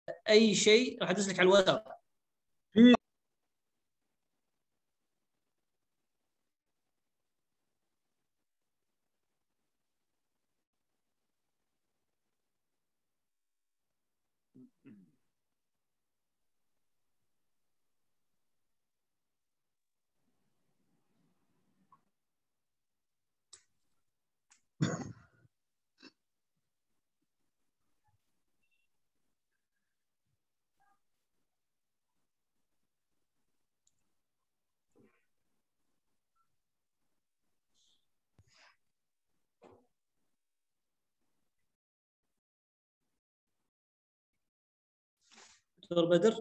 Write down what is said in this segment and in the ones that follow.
اي شيء راح ادز لك على الواتساب دكتور بدر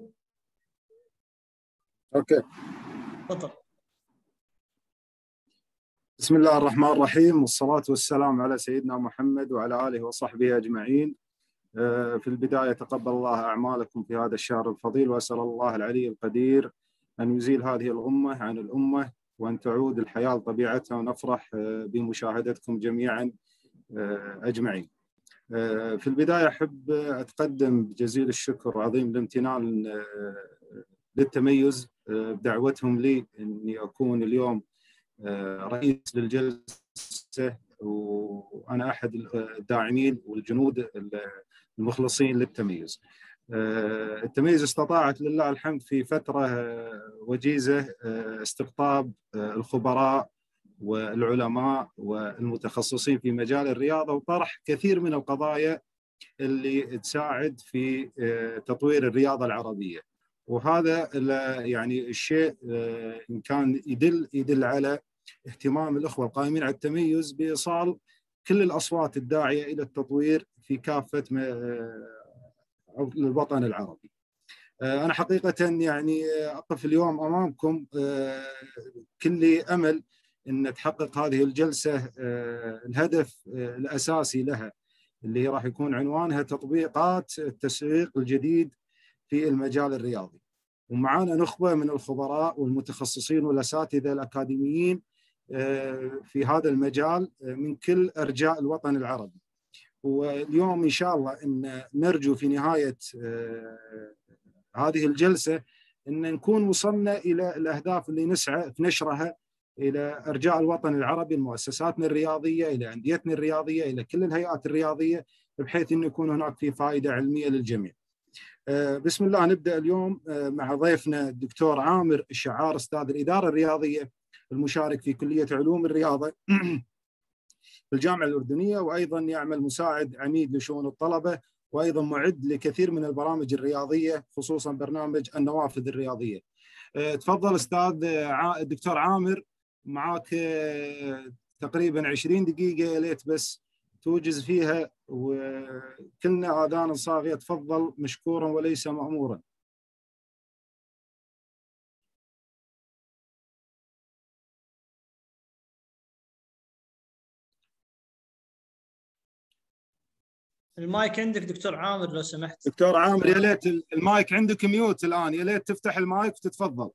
اوكي تفضل بسم الله الرحمن الرحيم والصلاة والسلام على سيدنا محمد وعلى آله وصحبه أجمعين آه، في البداية تقبل الله أعمالكم في هذا الشهر الفضيل وأسأل الله العلي القدير أن يزيل هذه الغمة عن الأمة وأن تعود الحياة لطبيعتها ونفرح آه، بمشاهدتكم جميعا آه، أجمعين في البداية أحب أتقدم بجزيل الشكر وعظيم الامتنان للتميز بدعوتهم لي أني أكون اليوم رئيس للجلسة وأنا أحد الداعمين والجنود المخلصين للتميز التميز استطاعت لله الحمد في فترة وجيزة استقطاب الخبراء والعلماء والمتخصصين في مجال الرياضه وطرح كثير من القضايا اللي تساعد في تطوير الرياضه العربيه وهذا يعني الشيء ان كان يدل يدل على اهتمام الاخوه القائمين على التميز بايصال كل الاصوات الداعيه الى التطوير في كافه الوطن العربي. انا حقيقه يعني اقف اليوم امامكم كل امل ان تحقق هذه الجلسه الهدف الاساسي لها اللي راح يكون عنوانها تطبيقات التسويق الجديد في المجال الرياضي. ومعانا نخبه من الخبراء والمتخصصين والاساتذه الاكاديميين في هذا المجال من كل ارجاء الوطن العربي. واليوم ان شاء الله ان نرجو في نهايه هذه الجلسه ان نكون وصلنا الى الاهداف اللي نسعى في نشرها الى ارجاء الوطن العربي لمؤسساتنا الرياضيه الى انديتنا الرياضيه الى كل الهيئات الرياضيه بحيث انه يكون هناك في فائده علميه للجميع. بسم الله نبدا اليوم مع ضيفنا الدكتور عامر الشعار استاذ الاداره الرياضيه المشارك في كليه علوم الرياضه في الجامعه الاردنيه وايضا يعمل مساعد عميد لشؤون الطلبه وايضا معد لكثير من البرامج الرياضيه خصوصا برنامج النوافذ الرياضيه. تفضل استاذ الدكتور عامر معاك تقريبا 20 دقيقه يا ليت بس توجز فيها وكلنا اذان صاغيه تفضل مشكورا وليس مامورا. المايك عندك دكتور عامر لو سمحت دكتور عامر يا ليت المايك عندك ميوت الان يا ليت تفتح المايك وتتفضل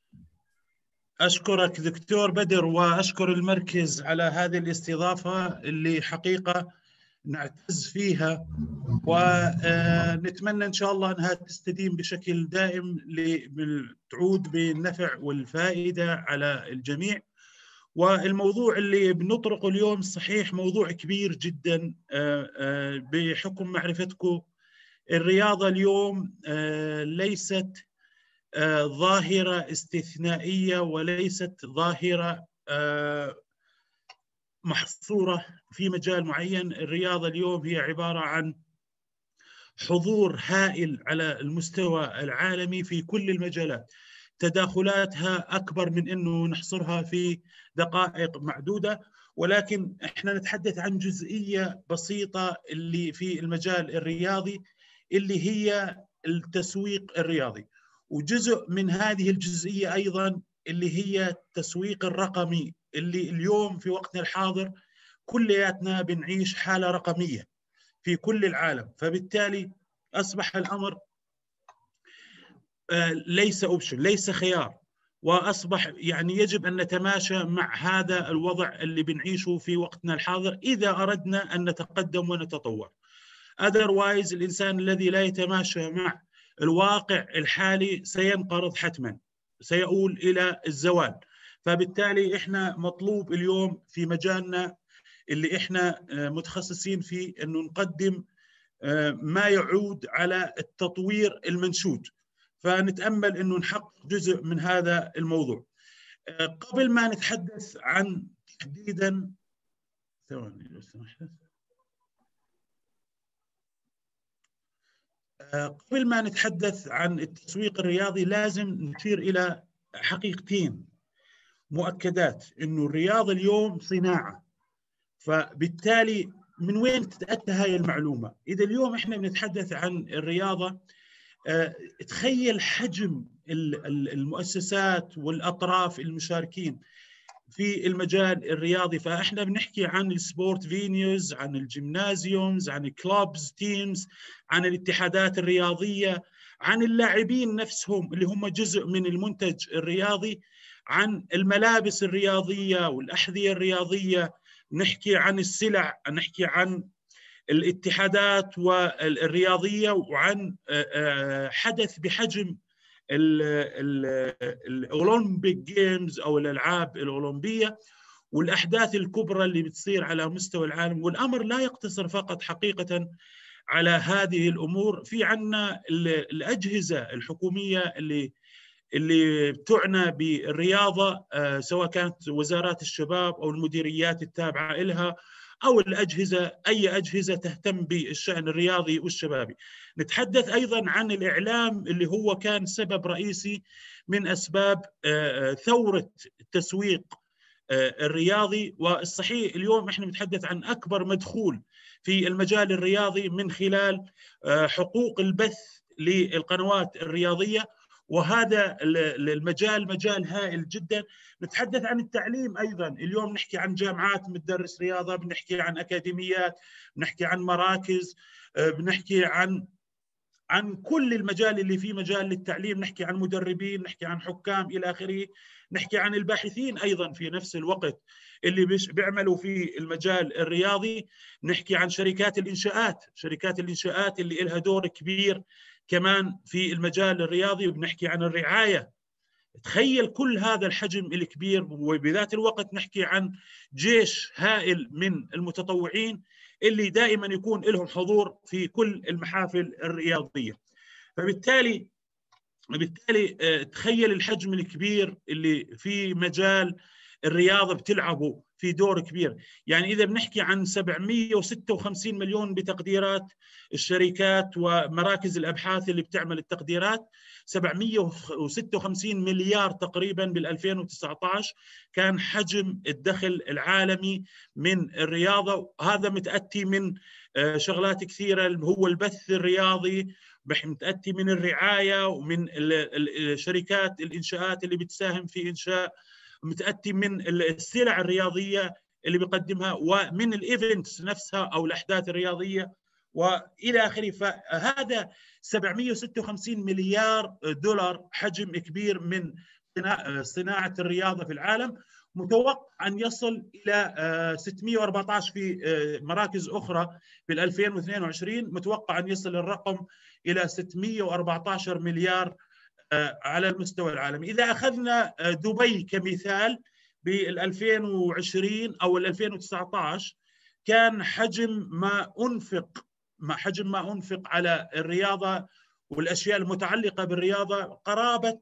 أشكرك دكتور بدر وأشكر المركز على هذه الاستضافة اللي حقيقة نعتز فيها ونتمنى إن شاء الله أنها تستديم بشكل دائم تعود بالنفع والفائدة على الجميع والموضوع اللي بنطرقه اليوم صحيح موضوع كبير جدا بحكم معرفتكم الرياضة اليوم ليست ظاهرة استثنائية وليست ظاهرة محصورة في مجال معين الرياضة اليوم هي عبارة عن حضور هائل على المستوى العالمي في كل المجالات تداخلاتها أكبر من أنه نحصرها في دقائق معدودة ولكن احنا نتحدث عن جزئية بسيطة اللي في المجال الرياضي اللي هي التسويق الرياضي وجزء من هذه الجزئية أيضا اللي هي التسويق الرقمي اللي اليوم في وقتنا الحاضر كلياتنا بنعيش حالة رقمية في كل العالم فبالتالي أصبح الأمر ليس أوبشن ليس خيار وأصبح يعني يجب أن نتماشى مع هذا الوضع اللي بنعيشه في وقتنا الحاضر إذا أردنا أن نتقدم ونتطور otherwise الانسان الذي لا يتماشى مع الواقع الحالي سينقرض حتما سيؤول الى الزوال فبالتالي احنا مطلوب اليوم في مجالنا اللي احنا متخصصين فيه انه نقدم ما يعود على التطوير المنشود فنتامل انه نحقق جزء من هذا الموضوع قبل ما نتحدث عن تحديدا ثواني لو سمحت قبل ما نتحدث عن التسويق الرياضي لازم نشير الى حقيقتين مؤكدات انه الرياضه اليوم صناعه فبالتالي من وين تتاتى هاي المعلومه؟ اذا اليوم احنا بنتحدث عن الرياضه تخيل حجم المؤسسات والاطراف المشاركين في المجال الرياضي فاحنا بنحكي عن السبورت فينيوز عن الجيمنازيومز عن الكلوبز تيمز عن الاتحادات الرياضيه عن اللاعبين نفسهم اللي هم جزء من المنتج الرياضي عن الملابس الرياضيه والاحذيه الرياضيه نحكي عن السلع نحكي عن الاتحادات والرياضيه وعن حدث بحجم الاولمبيك جيمز او الالعاب الاولمبيه والاحداث الكبرى اللي بتصير على مستوى العالم والامر لا يقتصر فقط حقيقه على هذه الامور في عندنا الاجهزه الحكوميه اللي اللي تعنى بالرياضه سواء كانت وزارات الشباب او المديريات التابعه لها او الاجهزه اي اجهزه تهتم بالشان الرياضي والشبابي. نتحدث ايضا عن الاعلام اللي هو كان سبب رئيسي من اسباب ثوره التسويق الرياضي والصحيح اليوم احنا نتحدث عن اكبر مدخول في المجال الرياضي من خلال حقوق البث للقنوات الرياضيه وهذا المجال مجال هائل جدا نتحدث عن التعليم ايضا اليوم نحكي عن جامعات بتدرس رياضه بنحكي عن اكاديميات بنحكي عن مراكز بنحكي عن عن كل المجال اللي فيه مجال للتعليم نحكي عن مدربين نحكي عن حكام الى اخره نحكي عن الباحثين ايضا في نفس الوقت اللي بيعملوا في المجال الرياضي نحكي عن شركات الانشاءات شركات الانشاءات اللي لها دور كبير كمان في المجال الرياضي وبنحكي عن الرعايه تخيل كل هذا الحجم الكبير وبذات الوقت نحكي عن جيش هائل من المتطوعين اللي دائما يكون لهم حضور في كل المحافل الرياضيه فبالتالي بالتالي تخيل الحجم الكبير اللي في مجال الرياضه بتلعبه في دور كبير يعني اذا بنحكي عن 756 مليون بتقديرات الشركات ومراكز الابحاث اللي بتعمل التقديرات 756 مليار تقريبا بال 2019 كان حجم الدخل العالمي من الرياضه هذا متاتي من شغلات كثيره هو البث الرياضي متاتي من الرعايه ومن الشركات الانشاءات اللي بتساهم في انشاء متاتي من السلع الرياضيه اللي بيقدمها ومن الايفنتس نفسها او الاحداث الرياضيه والى اخره فهذا 756 مليار دولار حجم كبير من صناعه الرياضه في العالم متوقع ان يصل الى 614 في مراكز اخرى في 2022 متوقع ان يصل الرقم الى 614 مليار على المستوى العالمي إذا أخذنا دبي كمثال بال 2020 أو ال 2019 كان حجم ما أنفق ما حجم ما أنفق على الرياضة والأشياء المتعلقة بالرياضة قرابة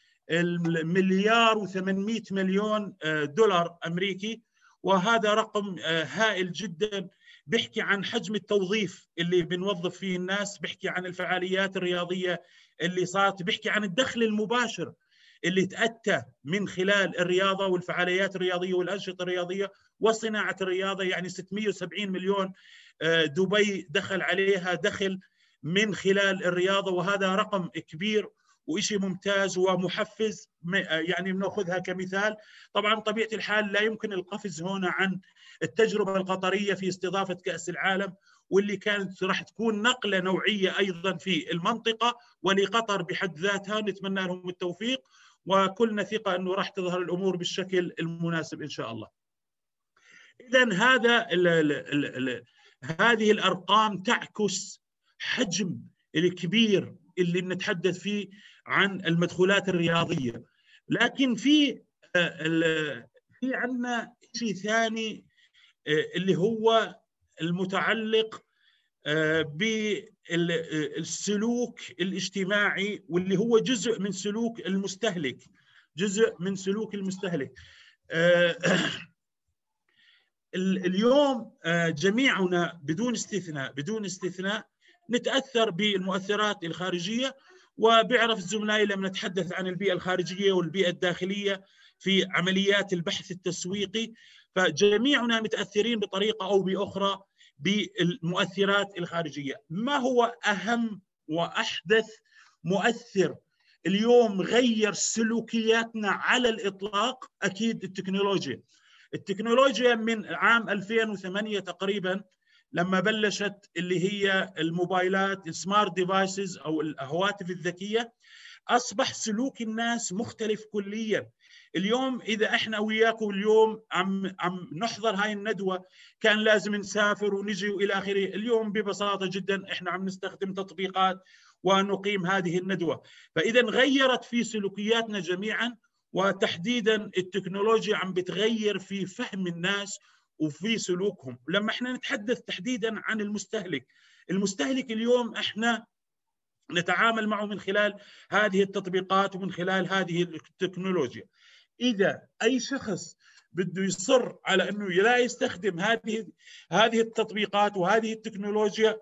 المليار و800 مليون دولار أمريكي وهذا رقم هائل جدا بيحكي عن حجم التوظيف اللي بنوظف فيه الناس بيحكي عن الفعاليات الرياضية اللي صارت بيحكي عن الدخل المباشر اللي تأتى من خلال الرياضة والفعاليات الرياضية والأنشطة الرياضية وصناعة الرياضة يعني 670 مليون دبي دخل عليها دخل من خلال الرياضة وهذا رقم كبير وإشي ممتاز ومحفز يعني بناخذها كمثال طبعا طبيعة الحال لا يمكن القفز هنا عن التجربة القطرية في استضافة كأس العالم واللي كانت راح تكون نقله نوعيه ايضا في المنطقه ولقطر بحد ذاتها نتمنى لهم التوفيق وكلنا ثقه انه راح تظهر الامور بالشكل المناسب ان شاء الله. اذا هذا ال ال ال هذه الارقام تعكس حجم الكبير اللي بنتحدث فيه عن المدخولات الرياضيه لكن في آه، في عندنا شيء ثاني آه، اللي هو المتعلق آه، بالسلوك الاجتماعي واللي هو جزء من سلوك المستهلك جزء من سلوك المستهلك اليوم جميعنا بدون استثناء بدون استثناء نتاثر بالمؤثرات الخارجيه وبيعرف الزملاء لما نتحدث عن البيئه الخارجيه والبيئه الداخليه في عمليات البحث التسويقي فجميعنا متاثرين بطريقه او باخرى بالمؤثرات الخارجيه ما هو اهم واحدث مؤثر اليوم غير سلوكياتنا على الاطلاق اكيد التكنولوجيا التكنولوجيا من عام 2008 تقريبا لما بلشت اللي هي الموبايلات السمارت ديفايسز او الهواتف الذكيه اصبح سلوك الناس مختلف كليا اليوم اذا احنا وياكم اليوم عم عم نحضر هاي الندوه كان لازم نسافر ونجي والى اخره اليوم ببساطه جدا احنا عم نستخدم تطبيقات ونقيم هذه الندوه فاذا غيرت في سلوكياتنا جميعا وتحديدا التكنولوجيا عم بتغير في فهم الناس وفي سلوكهم لما احنا نتحدث تحديدا عن المستهلك المستهلك اليوم احنا نتعامل معه من خلال هذه التطبيقات ومن خلال هذه التكنولوجيا اذا اي شخص بده يصر على انه لا يستخدم هذه هذه التطبيقات وهذه التكنولوجيا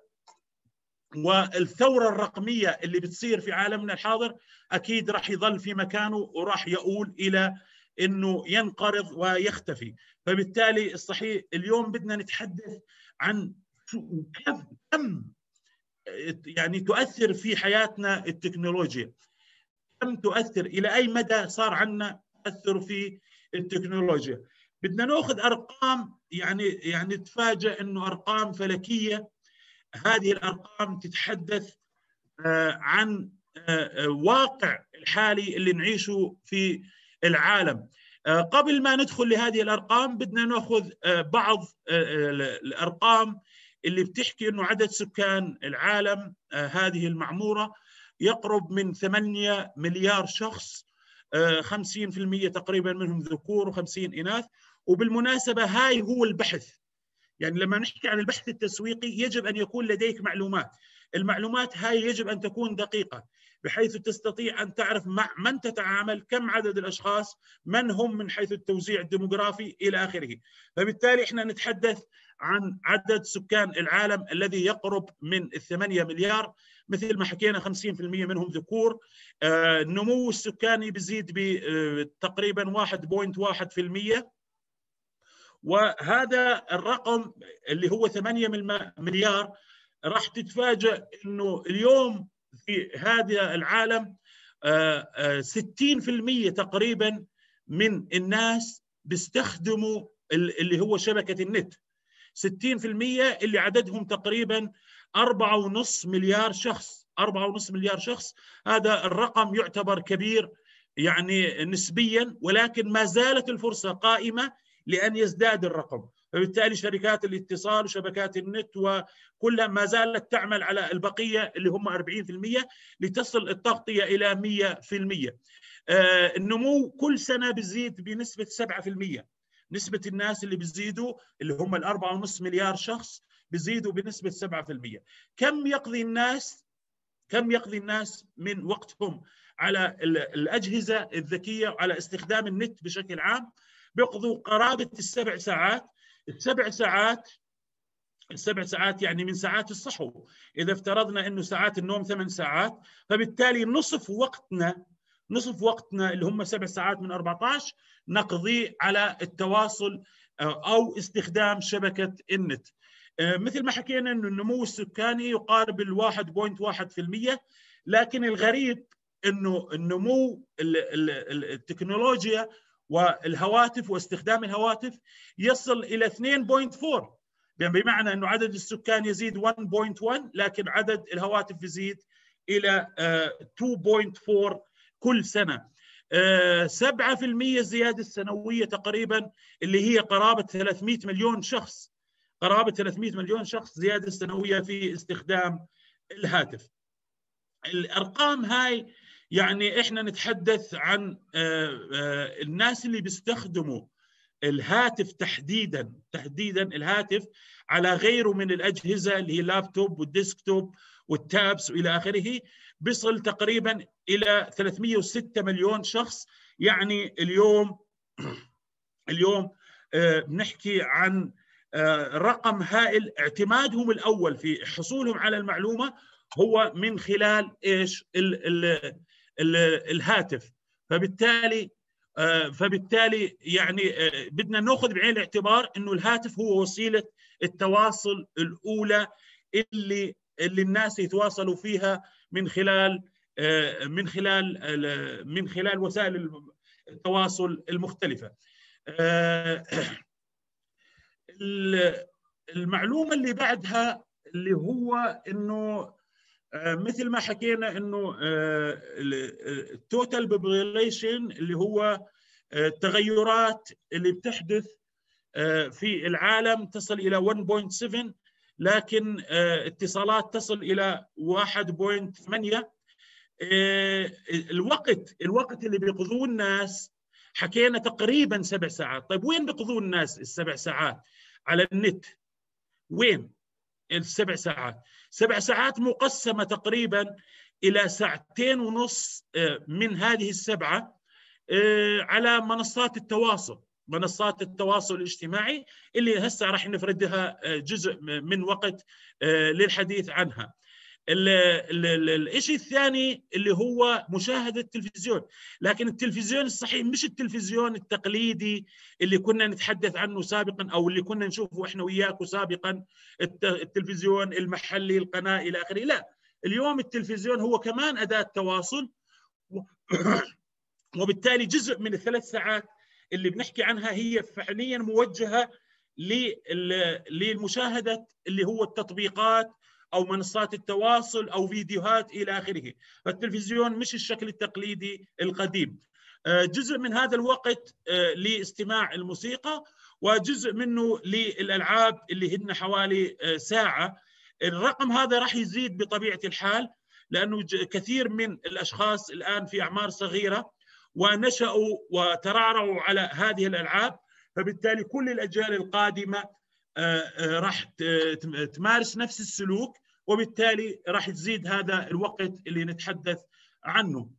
والثوره الرقميه اللي بتصير في عالمنا الحاضر اكيد راح يظل في مكانه وراح يؤول الى انه ينقرض ويختفي فبالتالي الصحيح اليوم بدنا نتحدث عن كم كم يعني تؤثر في حياتنا التكنولوجيا كم تؤثر الى اي مدى صار عندنا تاثر في التكنولوجيا بدنا ناخذ ارقام يعني يعني تفاجئ انه ارقام فلكيه هذه الارقام تتحدث آه، عن آه، آه، واقع الحالي اللي نعيشه في العالم آه، قبل ما ندخل لهذه الارقام بدنا ناخذ آه، بعض آه، الارقام اللي بتحكي انه عدد سكان العالم هذه المعموره يقرب من 8 مليار شخص 50% تقريبا منهم ذكور و50 اناث وبالمناسبه هاي هو البحث يعني لما نحكي عن البحث التسويقي يجب ان يكون لديك معلومات المعلومات هاي يجب ان تكون دقيقه بحيث تستطيع ان تعرف مع من تتعامل كم عدد الاشخاص من هم من حيث التوزيع الديموغرافي الى اخره فبالتالي احنا نتحدث عن عدد سكان العالم الذي يقرب من الثمانية مليار مثل ما حكينا 50% منهم ذكور آه، النمو السكاني بزيد بتقريبا 1.1% وهذا الرقم اللي هو 8 مليار راح تتفاجأ انه اليوم في هذا العالم 60% آه، آه، تقريبا من الناس بيستخدموا اللي هو شبكة النت 60% اللي عددهم تقريبا 4.5 مليار شخص 4.5 مليار شخص هذا الرقم يعتبر كبير يعني نسبيا ولكن ما زالت الفرصة قائمة لأن يزداد الرقم فبالتالي شركات الاتصال وشبكات النت وكلها ما زالت تعمل على البقيه اللي هم 40% لتصل التغطيه الى 100%. آه، النمو كل سنه بيزيد بنسبه 7%. نسبه الناس اللي بيزيدوا اللي هم ال 4.5 مليار شخص بيزيدوا بنسبه 7%. كم يقضي الناس كم يقضي الناس من وقتهم على الاجهزه الذكيه وعلى استخدام النت بشكل عام بيقضوا قرابه السبع ساعات السبع ساعات السبع ساعات يعني من ساعات الصحو اذا افترضنا انه ساعات النوم ثمان ساعات فبالتالي نصف وقتنا نصف وقتنا اللي هم سبع ساعات من 14 نقضيه على التواصل آه، او استخدام شبكه النت آه، مثل ما حكينا انه النمو السكاني يقارب ال 1.1% لكن الغريب انه النمو التكنولوجيا والهواتف واستخدام الهواتف يصل الى 2.4 يعني بمعنى انه عدد السكان يزيد 1.1 لكن عدد الهواتف يزيد الى 2.4 آه، كل سنه 7% آه، الزياده السنويه تقريبا اللي هي قرابه 300 مليون شخص قرابه 300 مليون شخص زياده سنويه في استخدام الهاتف الارقام هاي يعني احنا نتحدث عن الناس اللي بيستخدموا الهاتف تحديدا تحديدا الهاتف على غيره من الاجهزه اللي هي اللابتوب والديسكتوب والتابس والى اخره بيصل تقريبا الى 306 مليون شخص يعني اليوم اليوم بنحكي عن رقم هائل اعتمادهم الاول في حصولهم على المعلومه هو من خلال ايش ال ال ال الهاتف فبالتالي فبالتالي يعني بدنا ناخذ بعين الاعتبار انه الهاتف هو وسيله التواصل الاولى اللي اللي الناس يتواصلوا فيها من خلال من خلال من خلال وسائل التواصل المختلفه المعلومه اللي بعدها اللي هو انه مثل ما حكينا انه التوتال بوبوليشن اللي هو التغيرات اللي بتحدث في العالم تصل الى 1.7 لكن اتصالات تصل الى 1.8 الوقت الوقت اللي بيقضوه الناس حكينا تقريبا سبع ساعات طيب وين بيقضوا الناس السبع ساعات على النت وين السبع ساعات سبع ساعات مقسمة تقريبا إلى ساعتين ونص من هذه السبعة على منصات التواصل منصات التواصل الاجتماعي اللي هسه راح نفردها جزء من وقت للحديث عنها الشيء الثاني اللي هو مشاهدة التلفزيون لكن التلفزيون الصحيح مش التلفزيون التقليدي اللي كنا نتحدث عنه سابقا أو اللي كنا نشوفه إحنا وياكم سابقا التلفزيون المحلي القناة إلى آخره لا اليوم التلفزيون هو كمان أداة تواصل وبالتالي جزء من الثلاث ساعات اللي بنحكي عنها هي فعليا موجهة للمشاهدة اللي هو التطبيقات او منصات التواصل او فيديوهات الى اخره فالتلفزيون مش الشكل التقليدي القديم جزء من هذا الوقت لاستماع الموسيقى وجزء منه للالعاب اللي هن حوالي ساعه الرقم هذا راح يزيد بطبيعه الحال لانه كثير من الاشخاص الان في اعمار صغيره ونشأوا وترعرعوا على هذه الالعاب فبالتالي كل الاجيال القادمه راح تمارس نفس السلوك وبالتالي راح تزيد هذا الوقت اللي نتحدث عنه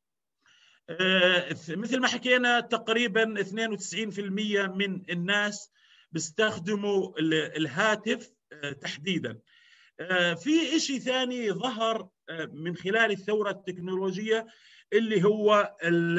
مثل ما حكينا تقريبا 92% من الناس بيستخدموا الهاتف تحديدا في شيء ثاني ظهر من خلال الثورة التكنولوجية اللي هو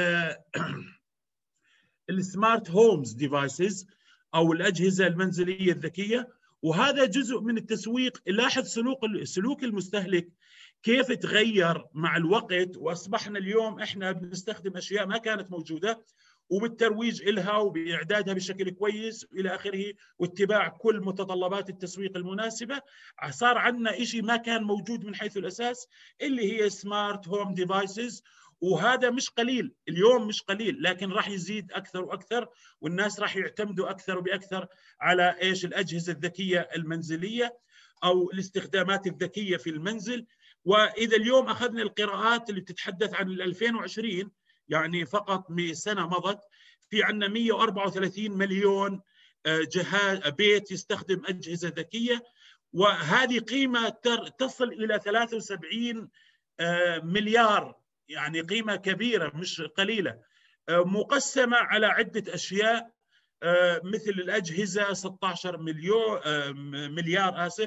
السمارت هومز ديفايسز او الاجهزه المنزليه الذكيه وهذا جزء من التسويق لاحظ سلوك سلوك المستهلك كيف تغير مع الوقت واصبحنا اليوم احنا بنستخدم اشياء ما كانت موجوده وبالترويج لها وباعدادها بشكل كويس الى اخره واتباع كل متطلبات التسويق المناسبه صار عندنا شيء ما كان موجود من حيث الاساس اللي هي سمارت هوم ديفايسز وهذا مش قليل اليوم مش قليل لكن راح يزيد اكثر واكثر والناس راح يعتمدوا اكثر وباكثر على ايش الاجهزه الذكيه المنزليه او الاستخدامات الذكيه في المنزل واذا اليوم اخذنا القراءات اللي بتتحدث عن 2020 يعني فقط بسنه مضت في عندنا 134 مليون جهاز بيت يستخدم اجهزه ذكيه وهذه قيمه تصل الى 73 مليار يعني قيمة كبيرة مش قليلة مقسمة على عدة أشياء مثل الأجهزة 16 مليون مليار آسف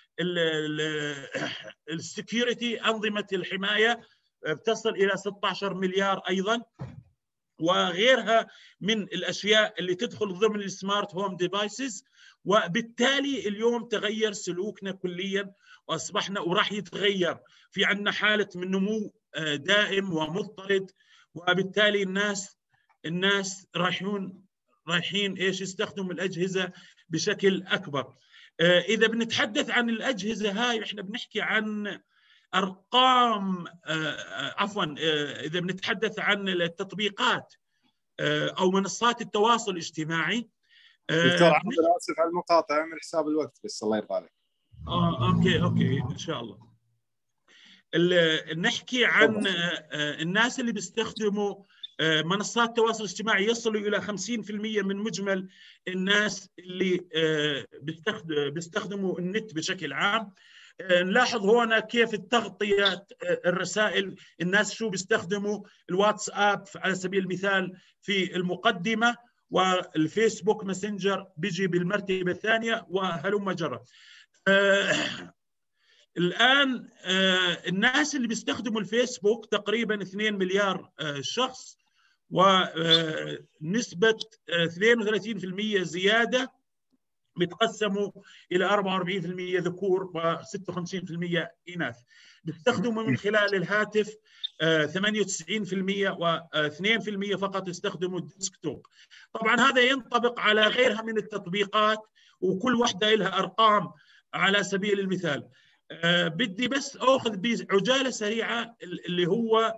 السكيورتي أنظمة الحماية بتصل إلى 16 مليار أيضا وغيرها من الاشياء اللي تدخل ضمن السمارت هوم ديفايسز وبالتالي اليوم تغير سلوكنا كليا واصبحنا وراح يتغير في عندنا حاله من نمو دائم ومضطرد وبالتالي الناس الناس رايحون رايحين ايش يستخدموا الاجهزه بشكل اكبر اذا بنتحدث عن الاجهزه هاي احنا بنحكي عن ارقام عفوا اذا بنتحدث عن التطبيقات او منصات التواصل الاجتماعي دكتور عبد اسف على المقاطعه من حساب الوقت بس الله يرضى عليك اه اوكي اوكي ان شاء الله نحكي عن الناس اللي بيستخدموا منصات التواصل الاجتماعي يصلوا الى 50% من مجمل الناس اللي بيستخدموا النت بشكل عام نلاحظ هنا كيف التغطية الرسائل الناس شو بيستخدموا الواتساب على سبيل المثال في المقدمة والفيسبوك ماسنجر بيجي بالمرتبة الثانية وهلم جرى الآن الناس اللي بيستخدموا الفيسبوك تقريبا 2 مليار شخص ونسبة 32% زيادة بيتقسموا الى 44% ذكور و56% اناث بيستخدموا من خلال الهاتف 98% و2% فقط يستخدموا الديسكتوب طبعا هذا ينطبق على غيرها من التطبيقات وكل واحده لها ارقام على سبيل المثال بدي بس اخذ بعجاله سريعه اللي هو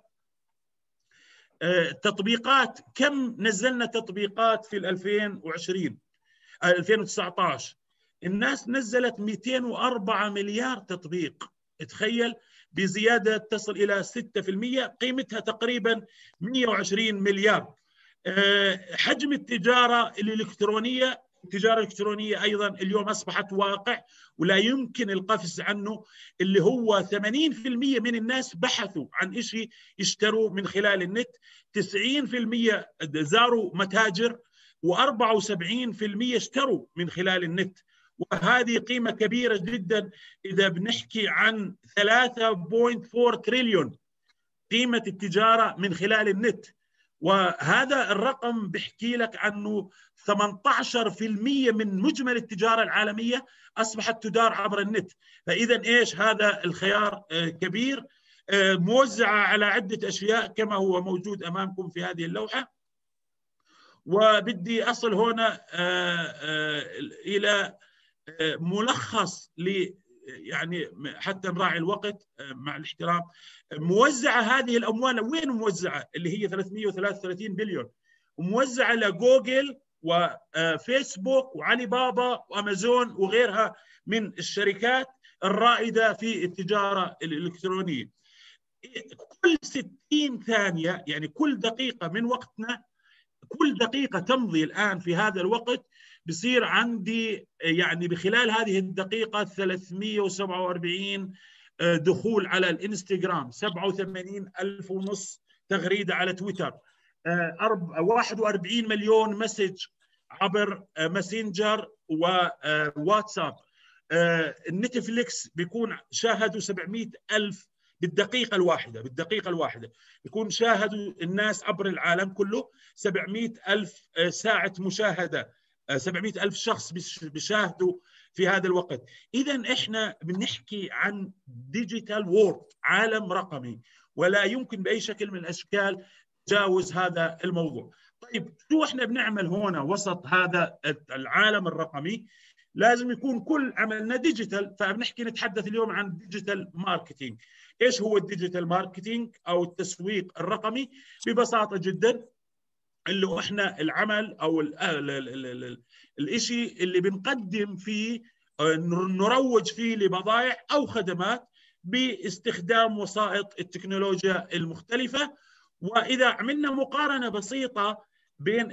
تطبيقات كم نزلنا تطبيقات في 2020 2019 الناس نزلت 204 مليار تطبيق تخيل بزياده تصل الى 6% قيمتها تقريبا 120 مليار حجم التجاره الالكترونيه التجاره الالكترونيه ايضا اليوم اصبحت واقع ولا يمكن القفز عنه اللي هو 80% من الناس بحثوا عن شيء يشتروا من خلال النت 90% زاروا متاجر و74% اشتروا من خلال النت وهذه قيمه كبيره جدا اذا بنحكي عن 3.4 تريليون قيمه التجاره من خلال النت وهذا الرقم بحكي لك عنه 18% من مجمل التجاره العالميه اصبحت تدار عبر النت فاذا ايش هذا الخيار كبير موزعه على عده اشياء كما هو موجود امامكم في هذه اللوحه وبدي اصل هنا الى ملخص ل يعني حتى نراعي الوقت مع الاحترام موزعه هذه الاموال وين موزعه اللي هي 333 بليون موزعه لجوجل وفيسبوك وعلي بابا وامازون وغيرها من الشركات الرائده في التجاره الالكترونيه كل 60 ثانيه يعني كل دقيقه من وقتنا كل دقيقة تمضي الآن في هذا الوقت بصير عندي يعني بخلال هذه الدقيقة 347 دخول على الانستغرام 87 ألف ونص تغريدة على تويتر 41 مليون مسج عبر ماسنجر وواتساب النتفليكس بيكون شاهدوا 700 ألف بالدقيقة الواحدة بالدقيقة الواحدة يكون شاهدوا الناس عبر العالم كله 700 ألف ساعة مشاهدة 700 ألف شخص بيشاهدوا في هذا الوقت إذا إحنا بنحكي عن ديجيتال وورد عالم رقمي ولا يمكن بأي شكل من الأشكال تجاوز هذا الموضوع طيب شو إحنا بنعمل هنا وسط هذا العالم الرقمي لازم يكون كل عملنا ديجيتال فبنحكي نتحدث اليوم عن ديجيتال ماركتينج ايش هو الديجيتال ماركتينج او التسويق الرقمي ببساطه جدا اللي هو احنا العمل او الشيء اللي بنقدم فيه نروج فيه لبضائع او خدمات باستخدام وسائط التكنولوجيا المختلفه واذا عملنا مقارنه بسيطه بين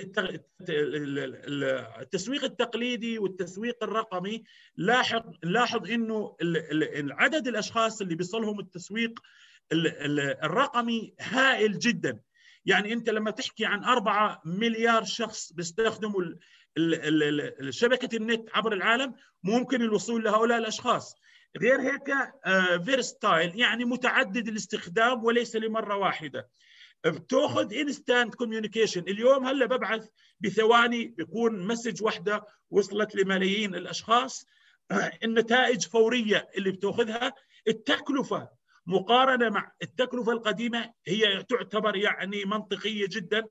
التسويق التقليدي والتسويق الرقمي لاحظ لاحظ انه عدد الاشخاص اللي بيصلهم التسويق الرقمي هائل جدا يعني انت لما تحكي عن أربعة مليار شخص بيستخدموا شبكه النت عبر العالم ممكن الوصول لهؤلاء الاشخاص غير هيك فيرستايل يعني متعدد الاستخدام وليس لمره واحده بتاخذ انستانت كوميونيكيشن اليوم هلا ببعث بثواني بيكون مسج واحده وصلت لملايين الاشخاص النتائج فوريه اللي بتاخذها التكلفه مقارنه مع التكلفه القديمه هي تعتبر يعني منطقيه جدا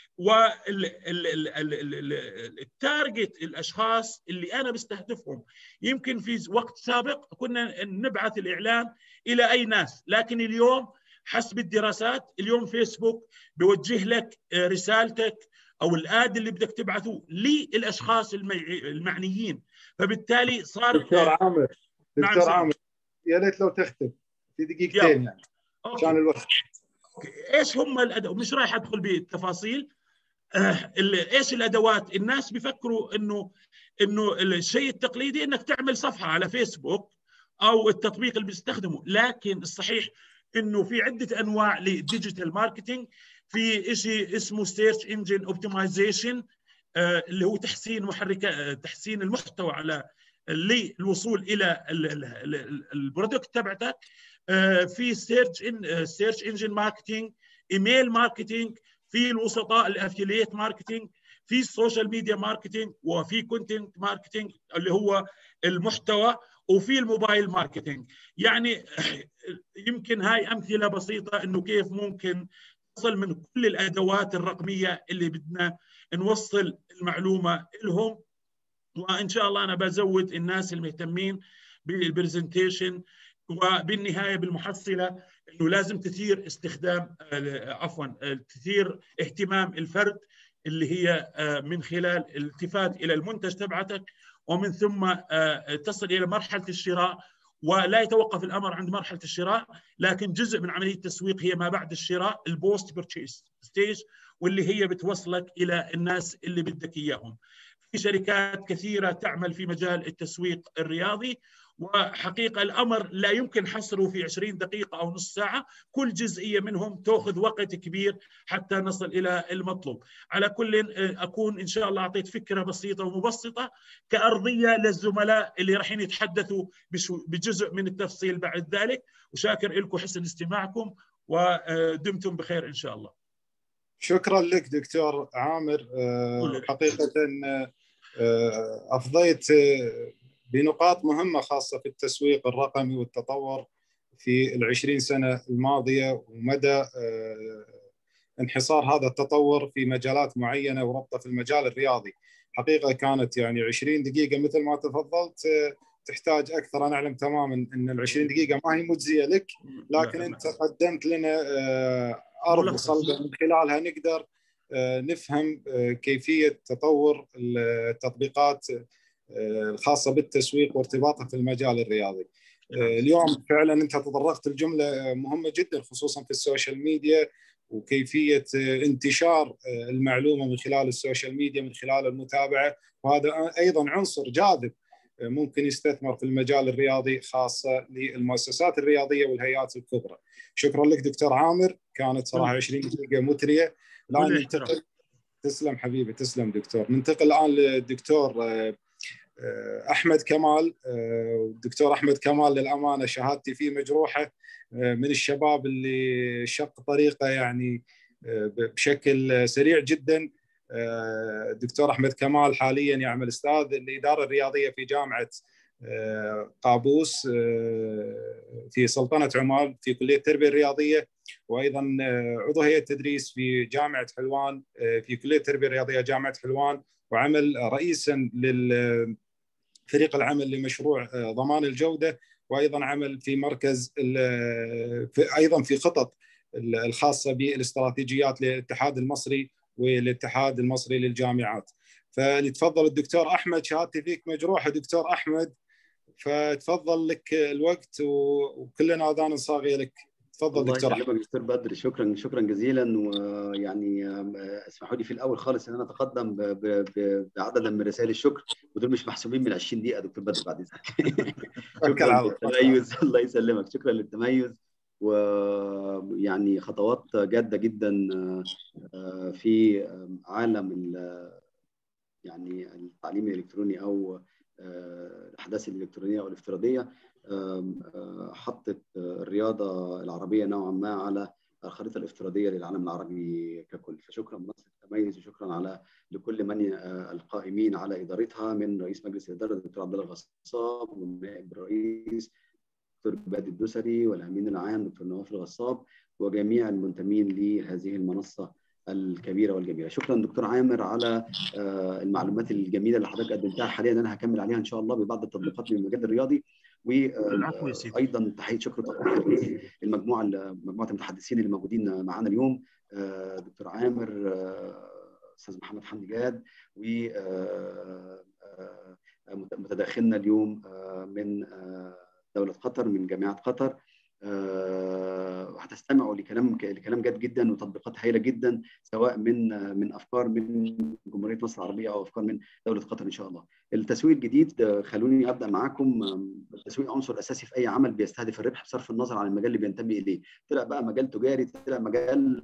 والتارجت الاشخاص اللي انا بستهدفهم يمكن في وقت سابق كنا نبعث الاعلان الى اي ناس لكن اليوم حسب الدراسات اليوم فيسبوك بيوجه لك رسالتك او الاد اللي بدك تبعثه للاشخاص المعنيين فبالتالي صار دكتور عامر نعم، دكتور نعم عامر يا ليت لو تختم في دقيقتين يعني عشان الوقت ايش هم الادوات مش رايح ادخل بالتفاصيل آه ايش الادوات الناس بيفكروا انه انه الشيء التقليدي انك تعمل صفحه على فيسبوك او التطبيق اللي بيستخدمه لكن الصحيح انه في عده انواع للديجيتال ماركتينج في شيء اسمه سيرش انجن اوبتمايزيشن اللي هو تحسين محركات آه، تحسين المحتوى على للوصول الى البرودكت تبعتك آه، في سيرش ان سيرش انجن ماركتينج ايميل ماركتينج في الوسطاء الافيليت ماركتينج في السوشيال ميديا ماركتينج وفي كونتنت ماركتينج اللي هو المحتوى وفي الموبايل ماركتينج يعني يمكن هاي امثله بسيطه انه كيف ممكن نصل من كل الادوات الرقميه اللي بدنا نوصل المعلومه لهم وان شاء الله انا بزود الناس المهتمين بالبرزنتيشن وبالنهايه بالمحصله انه لازم تثير استخدام عفوا تثير اهتمام الفرد اللي هي آه، من خلال الالتفات الى المنتج تبعتك ومن ثم آه، تصل الى مرحله الشراء ولا يتوقف الامر عند مرحله الشراء لكن جزء من عمليه التسويق هي ما بعد الشراء البوست بيرتشيز ستيج واللي هي بتوصلك الى الناس اللي بدك اياهم. في شركات كثيره تعمل في مجال التسويق الرياضي وحقيقة الأمر لا يمكن حصره في 20 دقيقة أو نص ساعة كل جزئية منهم تأخذ وقت كبير حتى نصل إلى المطلوب على كل أكون إن شاء الله أعطيت فكرة بسيطة ومبسطة كأرضية للزملاء اللي راح يتحدثوا بجزء من التفصيل بعد ذلك وشاكر لكم حسن استماعكم ودمتم بخير إن شاء الله شكرا لك دكتور عامر آه، حقيقة آه، أفضيت بنقاط مهمه خاصه في التسويق الرقمي والتطور في العشرين سنه الماضيه ومدى آه، انحصار هذا التطور في مجالات معينه وربطه في المجال الرياضي حقيقه كانت يعني 20 دقيقه مثل ما تفضلت آه، تحتاج اكثر انا اعلم تماما ان ال 20 دقيقه ما هي مجزيه لك لكن انت قدمت لنا آه، ارض صلبه من خلالها نقدر نفهم كيفيه تطور التطبيقات الخاصه بالتسويق وارتباطها في المجال الرياضي. نعم. اليوم فعلا انت تطرقت الجمله مهمه جدا خصوصا في السوشيال ميديا وكيفيه انتشار المعلومه من خلال السوشيال ميديا من خلال المتابعه وهذا ايضا عنصر جاذب ممكن يستثمر في المجال الرياضي خاصه للمؤسسات الرياضيه والهيئات الكبرى. شكرا لك دكتور عامر كانت صراحه 20 دقيقه مثريه. الان ننتقل تسلم حبيبي تسلم دكتور ننتقل الان للدكتور آه، احمد كمال الدكتور آه، احمد كمال للامانه شهادتي فيه مجروحه آه، من الشباب اللي شق طريقه يعني بشكل سريع جدا الدكتور احمد كمال حاليا يعمل استاذ الاداره الرياضيه في جامعه قابوس في سلطنه عمان في كليه التربيه الرياضيه وايضا عضو هيئه تدريس في جامعه حلوان في كليه التربيه الرياضيه جامعه حلوان وعمل رئيسا لل فريق العمل لمشروع آه، ضمان الجوده وايضا عمل في مركز في ايضا في خطط الخاصه بالاستراتيجيات للاتحاد المصري والاتحاد المصري للجامعات فليتفضل الدكتور احمد شهادتي فيك مجروحه دكتور احمد فتفضل لك الوقت وكلنا اذان صاغيه لك تفضل دكتور احمد دكتور بدر شكرا شكرا جزيلا ويعني اسمحوا لي في الاول خالص ان انا اتقدم بعدد من رسائل الشكر ودول مش محسوبين من 20 دقيقه دكتور بدر بعد اذنك شكرا للتميز الله يسلمك شكرا للتميز ويعني خطوات جاده جدا آه، في عالم يعني التعليم الالكتروني او آه، الاحداث الالكترونيه او الافتراضيه حطت الرياضه العربيه نوعا ما على الخريطه الافتراضيه للعالم العربي ككل فشكرا منصه التميز وشكرا على لكل من القائمين على ادارتها من رئيس مجلس الاداره الدكتور عبد الله الغصاب والنائب الرئيس دكتور بادي الدوسري والامين العام دكتور نواف الغصاب وجميع المنتمين لهذه المنصه الكبيره والجميله شكرا دكتور عامر على المعلومات الجميله اللي حضرتك قدمتها حاليا انا هكمل عليها ان شاء الله ببعض التطبيقات من المجال الرياضي وايضا تحيه شكر المجموعه مجموعه المتحدثين اللي موجودين معانا اليوم آه، دكتور عامر آه، الاستاذ محمد حمدي جاد و متداخلنا اليوم من دوله قطر من جامعه قطر هتستمعوا لكلام لكلام جاد جدا وتطبيقات هائله جدا سواء من من افكار من جمهوريه مصر العربيه او افكار من دوله قطر ان شاء الله. التسويق الجديد خلوني ابدا معاكم التسويق عنصر اساسي في اي عمل بيستهدف الربح بصرف النظر عن المجال اللي بينتمي اليه، طلع بقى مجال تجاري، طلع مجال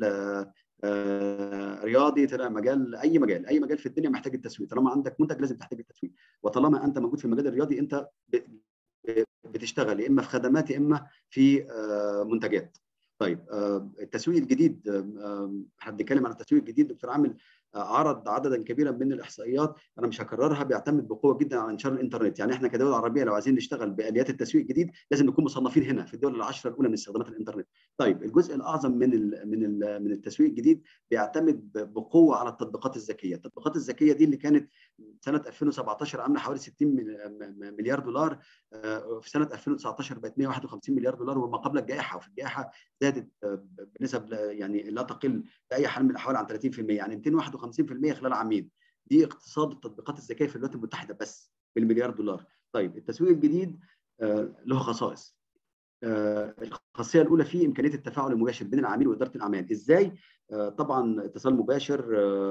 رياضي طلع مجال اي مجال اي مجال في الدنيا محتاج التسويق طالما عندك منتج لازم تحتاج التسويق وطالما انت موجود في المجال الرياضي انت بتشتغل يا اما في خدمات يا اما في منتجات. طيب التسويق الجديد احنا بنتكلم عن التسويق الجديد دكتور عامل عرض عددا كبيرا من الاحصائيات انا مش هكررها بيعتمد بقوه جدا على انتشار الانترنت يعني احنا كدول عربيه لو عايزين نشتغل باليات التسويق الجديد لازم نكون مصنفين هنا في الدول العشره الاولى من استخدامات الانترنت طيب الجزء الاعظم من ال من ال من التسويق الجديد بيعتمد بقوه على التطبيقات الذكيه التطبيقات الذكيه دي اللي كانت سنه 2017 عامله حوالي 60 مليار دولار في سنه 2019 بقت 151 مليار دولار وما قبل الجائحه وفي الجائحه زادت بنسب يعني لا تقل باي حال من الاحوال عن 30% يعني 251% خلال عامين دي اقتصاد التطبيقات الذكيه في الولايات المتحده بس بالمليار دولار طيب التسويق الجديد له خصائص الخاصيه الاولى فيه امكانيه التفاعل المباشر بين العميل واداره الاعمال ازاي طبعا اتصال مباشر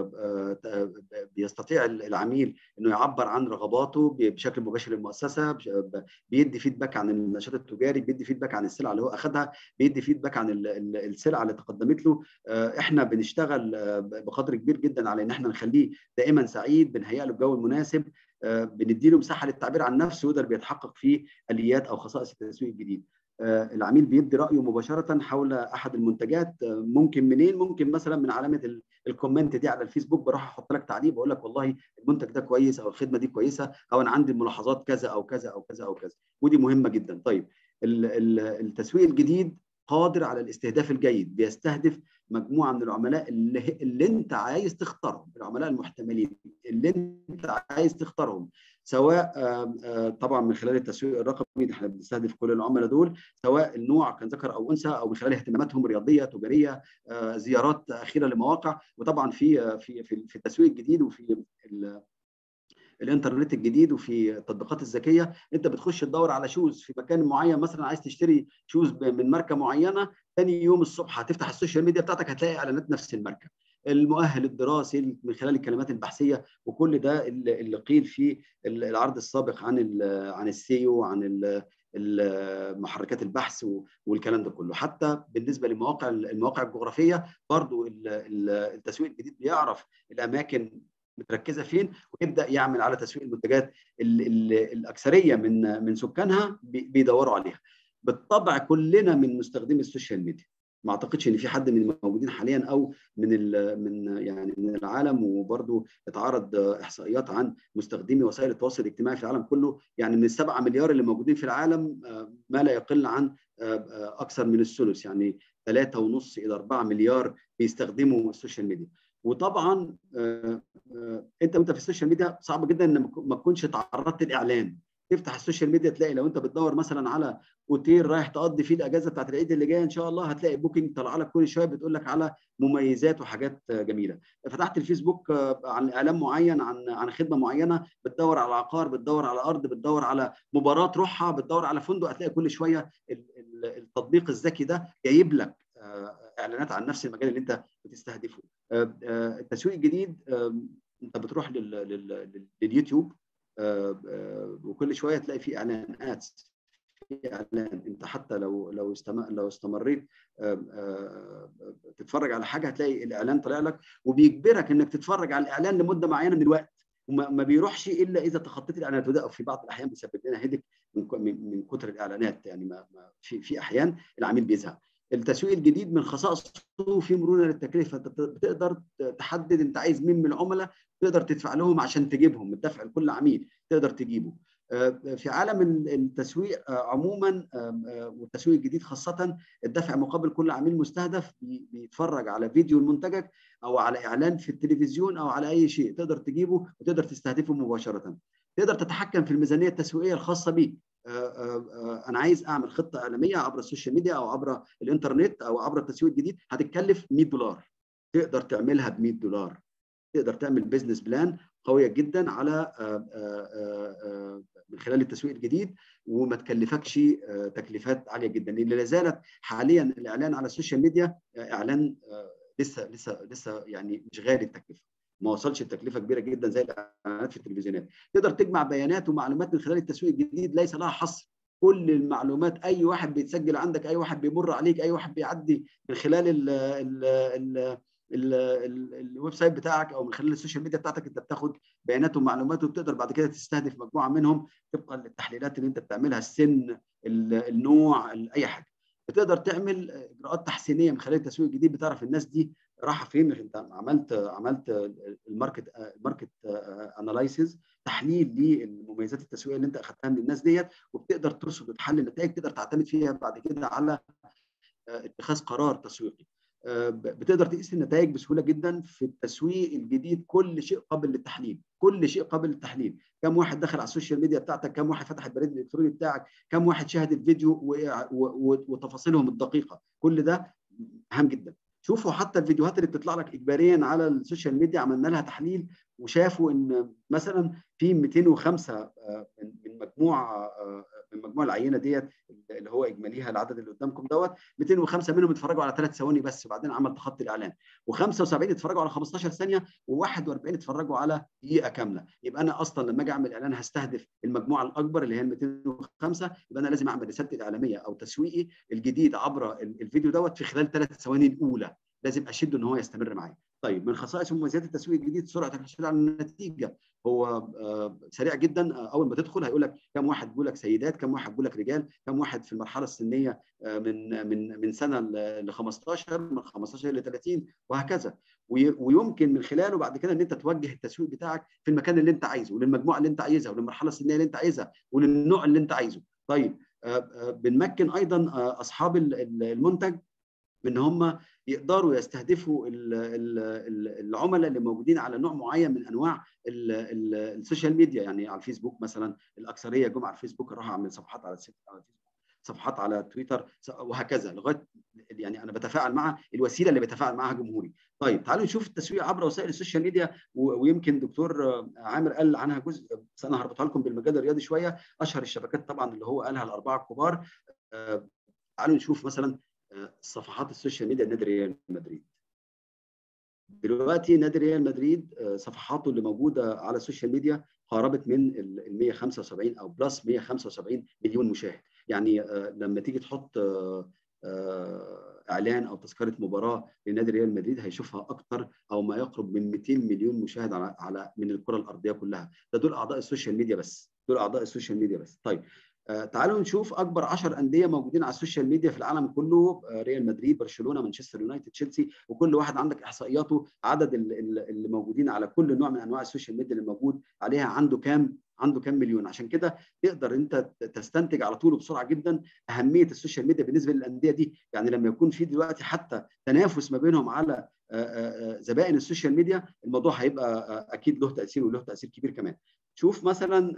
بيستطيع العميل انه يعبر عن رغباته بشكل مباشر للمؤسسه بيدي فيدباك عن النشاط التجاري بيدي فيدباك عن السلعه اللي هو اخذها بيدي فيدباك عن السلعه اللي تقدمت له احنا بنشتغل بقدر كبير جدا على ان احنا نخليه دائما سعيد بنهيئ له الجو المناسب بندي له مساحه للتعبير عن نفسه ويقدر بيتحقق فيه اليات او خصائص التسويق الجديد العميل بيدي رايه مباشره حول احد المنتجات ممكن منين ممكن مثلا من علامه الكومنت دي على الفيسبوك بروح احط لك تعليق بقول لك والله المنتج ده كويس او الخدمه دي كويسه او انا عندي ملاحظات كذا او كذا او كذا او كذا ودي مهمه جدا طيب التسويق الجديد قادر على الاستهداف الجيد بيستهدف مجموعه من العملاء اللي, اللي انت عايز تختارهم العملاء المحتملين اللي انت عايز تختارهم سواء طبعا من خلال التسويق الرقمي احنا بنستهدف كل العملاء دول سواء النوع كان ذكر او انثى او من خلال اهتماماتهم رياضيه تجاريه زيارات اخيره لمواقع وطبعا في في في التسويق الجديد وفي الانترنت الجديد وفي التطبيقات الذكيه انت بتخش تدور على شوز في مكان معين مثلا عايز تشتري شوز من ماركه معينه ثاني يوم الصبح هتفتح السوشيال ميديا بتاعتك هتلاقي اعلانات نفس الماركه المؤهل الدراسي من خلال الكلمات البحثيه وكل ده اللي قيل في العرض السابق عن عن السيو عن محركات البحث والكلام ده كله حتى بالنسبه لمواقع المواقع الجغرافيه برضو التسويق الجديد بيعرف الاماكن متركزه فين ويبدا يعمل على تسويق المنتجات الاكثريه من من سكانها بيدوروا عليها بالطبع كلنا من مستخدمي السوشيال ميديا ما اعتقدش ان في حد من الموجودين حاليا او من من يعني من العالم وبرضه اتعرض احصائيات عن مستخدمي وسائل التواصل الاجتماعي في العالم كله يعني من السبعة مليار اللي موجودين في العالم ما لا يقل عن اكثر من الثلث يعني 3 ونص الى 4 مليار بيستخدموا السوشيال ميديا وطبعا انت وانت في السوشيال ميديا صعب جدا ان ما تكونش تعرضت لاعلان تفتح السوشيال ميديا تلاقي لو انت بتدور مثلا على اوتيل رايح تقضي فيه الاجازه بتاعت العيد اللي جايه ان شاء الله هتلاقي بوكينج طالعه لك كل شويه بتقول لك على مميزات وحاجات جميله فتحت الفيسبوك عن اعلان معين عن عن خدمه معينه بتدور على عقار بتدور على ارض بتدور على مباراه تروحها بتدور على فندق هتلاقي كل شويه التطبيق الذكي ده جايب لك اعلانات عن نفس المجال اللي انت بتستهدفه التسويق الجديد انت بتروح لليوتيوب وكل شويه تلاقي في اعلان ادز في اعلان انت حتى لو لو استمر لو استمريت تتفرج على حاجه هتلاقي الاعلان طالع لك وبيجبرك انك تتفرج على الاعلان لمده معينه من الوقت وما بيروحش الا اذا تخطيت الاعلانات وده في بعض الاحيان بيسبب لنا هيدك من من كتر الاعلانات يعني ما في في احيان العميل بيزهق التسويق الجديد من خصائصه في مرونه للتكلفه انت بتقدر تحدد انت عايز مين من العملاء تقدر تدفع لهم عشان تجيبهم الدفع لكل عميل تقدر تجيبه في عالم التسويق عموما والتسويق الجديد خاصه الدفع مقابل كل عميل مستهدف بيتفرج على فيديو لمنتجك او على اعلان في التلفزيون او على اي شيء تقدر تجيبه وتقدر تستهدفه مباشره تقدر تتحكم في الميزانيه التسويقيه الخاصه بيك انا عايز اعمل خطه اعلاميه عبر السوشيال ميديا او عبر الانترنت او عبر التسويق الجديد هتتكلف 100 دولار تقدر تعملها ب 100 دولار تقدر تعمل بزنس بلان قويه جدا على من خلال التسويق الجديد وما تكلفكش تكلفات عاليه جدا لان لا زالت حاليا الاعلان على السوشيال ميديا اعلان لسه لسه لسه يعني مش غالي التكلفه ما وصلش التكلفه كبيره جدا زي الاعلانات في التلفزيونات تقدر تجمع بيانات ومعلومات من خلال التسويق الجديد ليس لها حصر كل المعلومات اي واحد بيتسجل عندك اي واحد بيمر عليك اي واحد بيعدي من خلال ال ال ال الويب سايت بتاعك او من خلال السوشيال ميديا بتاعتك انت بتاخد بيانات ومعلومات وبتقدر بعد كده تستهدف مجموعه منهم طبقا للتحليلات اللي انت بتعملها السن النوع اي حاجه بتقدر تعمل اجراءات تحسينيه من خلال التسويق الجديد بتعرف الناس دي رايحه فين انت عملت عملت الماركت الماركت اناليسيز تحليل للمميزات التسويقيه اللي انت اخذتها من الناس ديت وبتقدر ترصد وتحلل نتائج تقدر تعتمد فيها بعد كده على اتخاذ قرار تسويقي بتقدر تقيس النتائج بسهوله جدا في التسويق الجديد كل شيء قابل للتحليل كل شيء قابل للتحليل كم واحد دخل على السوشيال ميديا بتاعتك كم واحد فتح البريد الالكتروني بتاعك كم واحد شاهد الفيديو وتفاصيلهم الدقيقه كل ده هام جدا شوفوا حتى الفيديوهات اللي بتطلع لك اجباريا على السوشيال ميديا عملنا لها تحليل وشافوا ان مثلا في 205 من مجموعه من مجموع العينه ديت اللي هو اجماليها العدد اللي قدامكم دوت 205 منهم اتفرجوا على ثلاث ثواني بس وبعدين عمل تخطي الاعلان و75 اتفرجوا على 15 ثانيه و41 اتفرجوا على دقيقه كامله يبقى انا اصلا لما اجي اعمل اعلان هستهدف المجموعه الاكبر اللي هي ال 205 يبقى انا لازم اعمل رسالتي الاعلاميه او تسويقي الجديد عبر الفيديو دوت في خلال ثلاث ثواني الاولى لازم اشده ان هو يستمر معايا طيب من خصائص ومميزات التسويق الجديد سرعه الحصول على النتيجه هو سريع جدا اول ما تدخل هيقول لك كم واحد بيقول لك سيدات كم واحد بيقول لك رجال كم واحد في المرحله السنيه من من من سنه ل 15 من 15 ل 30 وهكذا ويمكن من خلاله بعد كده ان انت توجه التسويق بتاعك في المكان اللي انت عايزه وللمجموعه اللي انت عايزها وللمرحله السنيه اللي انت عايزها وللنوع اللي انت عايزه طيب بنمكن ايضا اصحاب المنتج ان هم يقدروا يستهدفوا العملاء اللي موجودين على نوع معين من انواع السوشيال ميديا يعني على الفيسبوك مثلا الاكثريه جم على الفيسبوك راحوا اعمل صفحات على الفيسبوك صفحات على تويتر وهكذا لغايه يعني انا بتفاعل مع الوسيله اللي بتفاعل معها جمهوري. طيب تعالوا نشوف التسويق عبر وسائل السوشيال ميديا ويمكن دكتور عامر قال عنها جزء بس انا هربطها لكم بالمجال الرياضي شويه اشهر الشبكات طبعا اللي هو قالها الاربعه الكبار تعالوا نشوف مثلا صفحات السوشيال ميديا نادي ريال مدريد دلوقتي نادي ريال مدريد صفحاته اللي موجوده على السوشيال ميديا قاربت من ال 175 او بلس 175 مليون مشاهد يعني لما تيجي تحط اعلان او تذكره مباراه لنادي ريال مدريد هيشوفها اكثر او ما يقرب من 200 مليون مشاهد على على من الكره الارضيه كلها ده دول اعضاء السوشيال ميديا بس دول اعضاء السوشيال ميديا بس طيب تعالوا نشوف اكبر 10 انديه موجودين على السوشيال ميديا في العالم كله ريال مدريد برشلونه مانشستر يونايتد تشيلسي وكل واحد عندك احصائياته عدد اللي موجودين على كل نوع من انواع السوشيال ميديا اللي موجود عليها عنده كام عنده كام مليون عشان كده تقدر انت تستنتج على طول بسرعه جدا اهميه السوشيال ميديا بالنسبه للانديه دي يعني لما يكون في دلوقتي حتى تنافس ما بينهم على زبائن السوشيال ميديا الموضوع هيبقى اكيد له تاثير وله تاثير كبير كمان شوف مثلا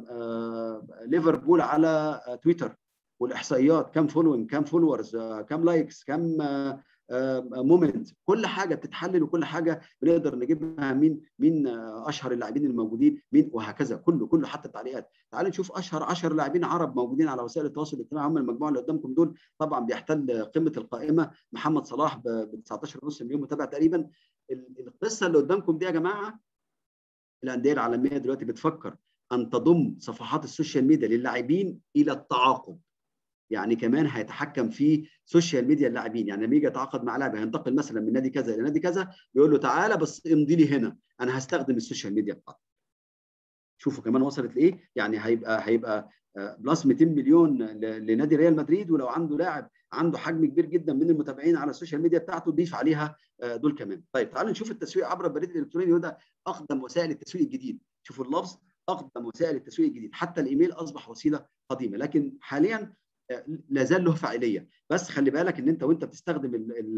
ليفربول على تويتر والاحصائيات كم فولوينج كم فولورز كم لايكس كم مومنت كل حاجه بتتحلل وكل حاجه بنقدر نجيبها مين مين اشهر اللاعبين الموجودين مين وهكذا كله كله حتى التعليقات تعالوا نشوف اشهر 10 لاعبين عرب موجودين على وسائل التواصل الاجتماعي هم المجموعه اللي قدامكم دول طبعا بيحتل قمه القائمه محمد صلاح ب 19.5 مليون متابع تقريبا القصه اللي قدامكم دي يا جماعه الانديه العالميه دلوقتي بتفكر ان تضم صفحات السوشيال ميديا للاعبين الى التعاقد يعني كمان هيتحكم في سوشيال ميديا اللاعبين يعني لما يجي يتعاقد مع لاعب هينتقل مثلا من نادي كذا الى نادي كذا يقول له تعالى بس امضي لي هنا انا هستخدم السوشيال ميديا بتاعتك شوفوا كمان وصلت لايه يعني هيبقى هيبقى بلس 200 مليون لنادي ريال مدريد ولو عنده لاعب عنده حجم كبير جدا من المتابعين على السوشيال ميديا بتاعته ضيف عليها دول كمان طيب تعالوا نشوف التسويق عبر البريد الالكتروني وده اقدم وسائل التسويق الجديد شوفوا اللفظ اقدم وسائل التسويق الجديد حتى الايميل اصبح وسيله قديمه لكن حاليا لا زال له فاعليه بس خلي بالك ان انت وانت بتستخدم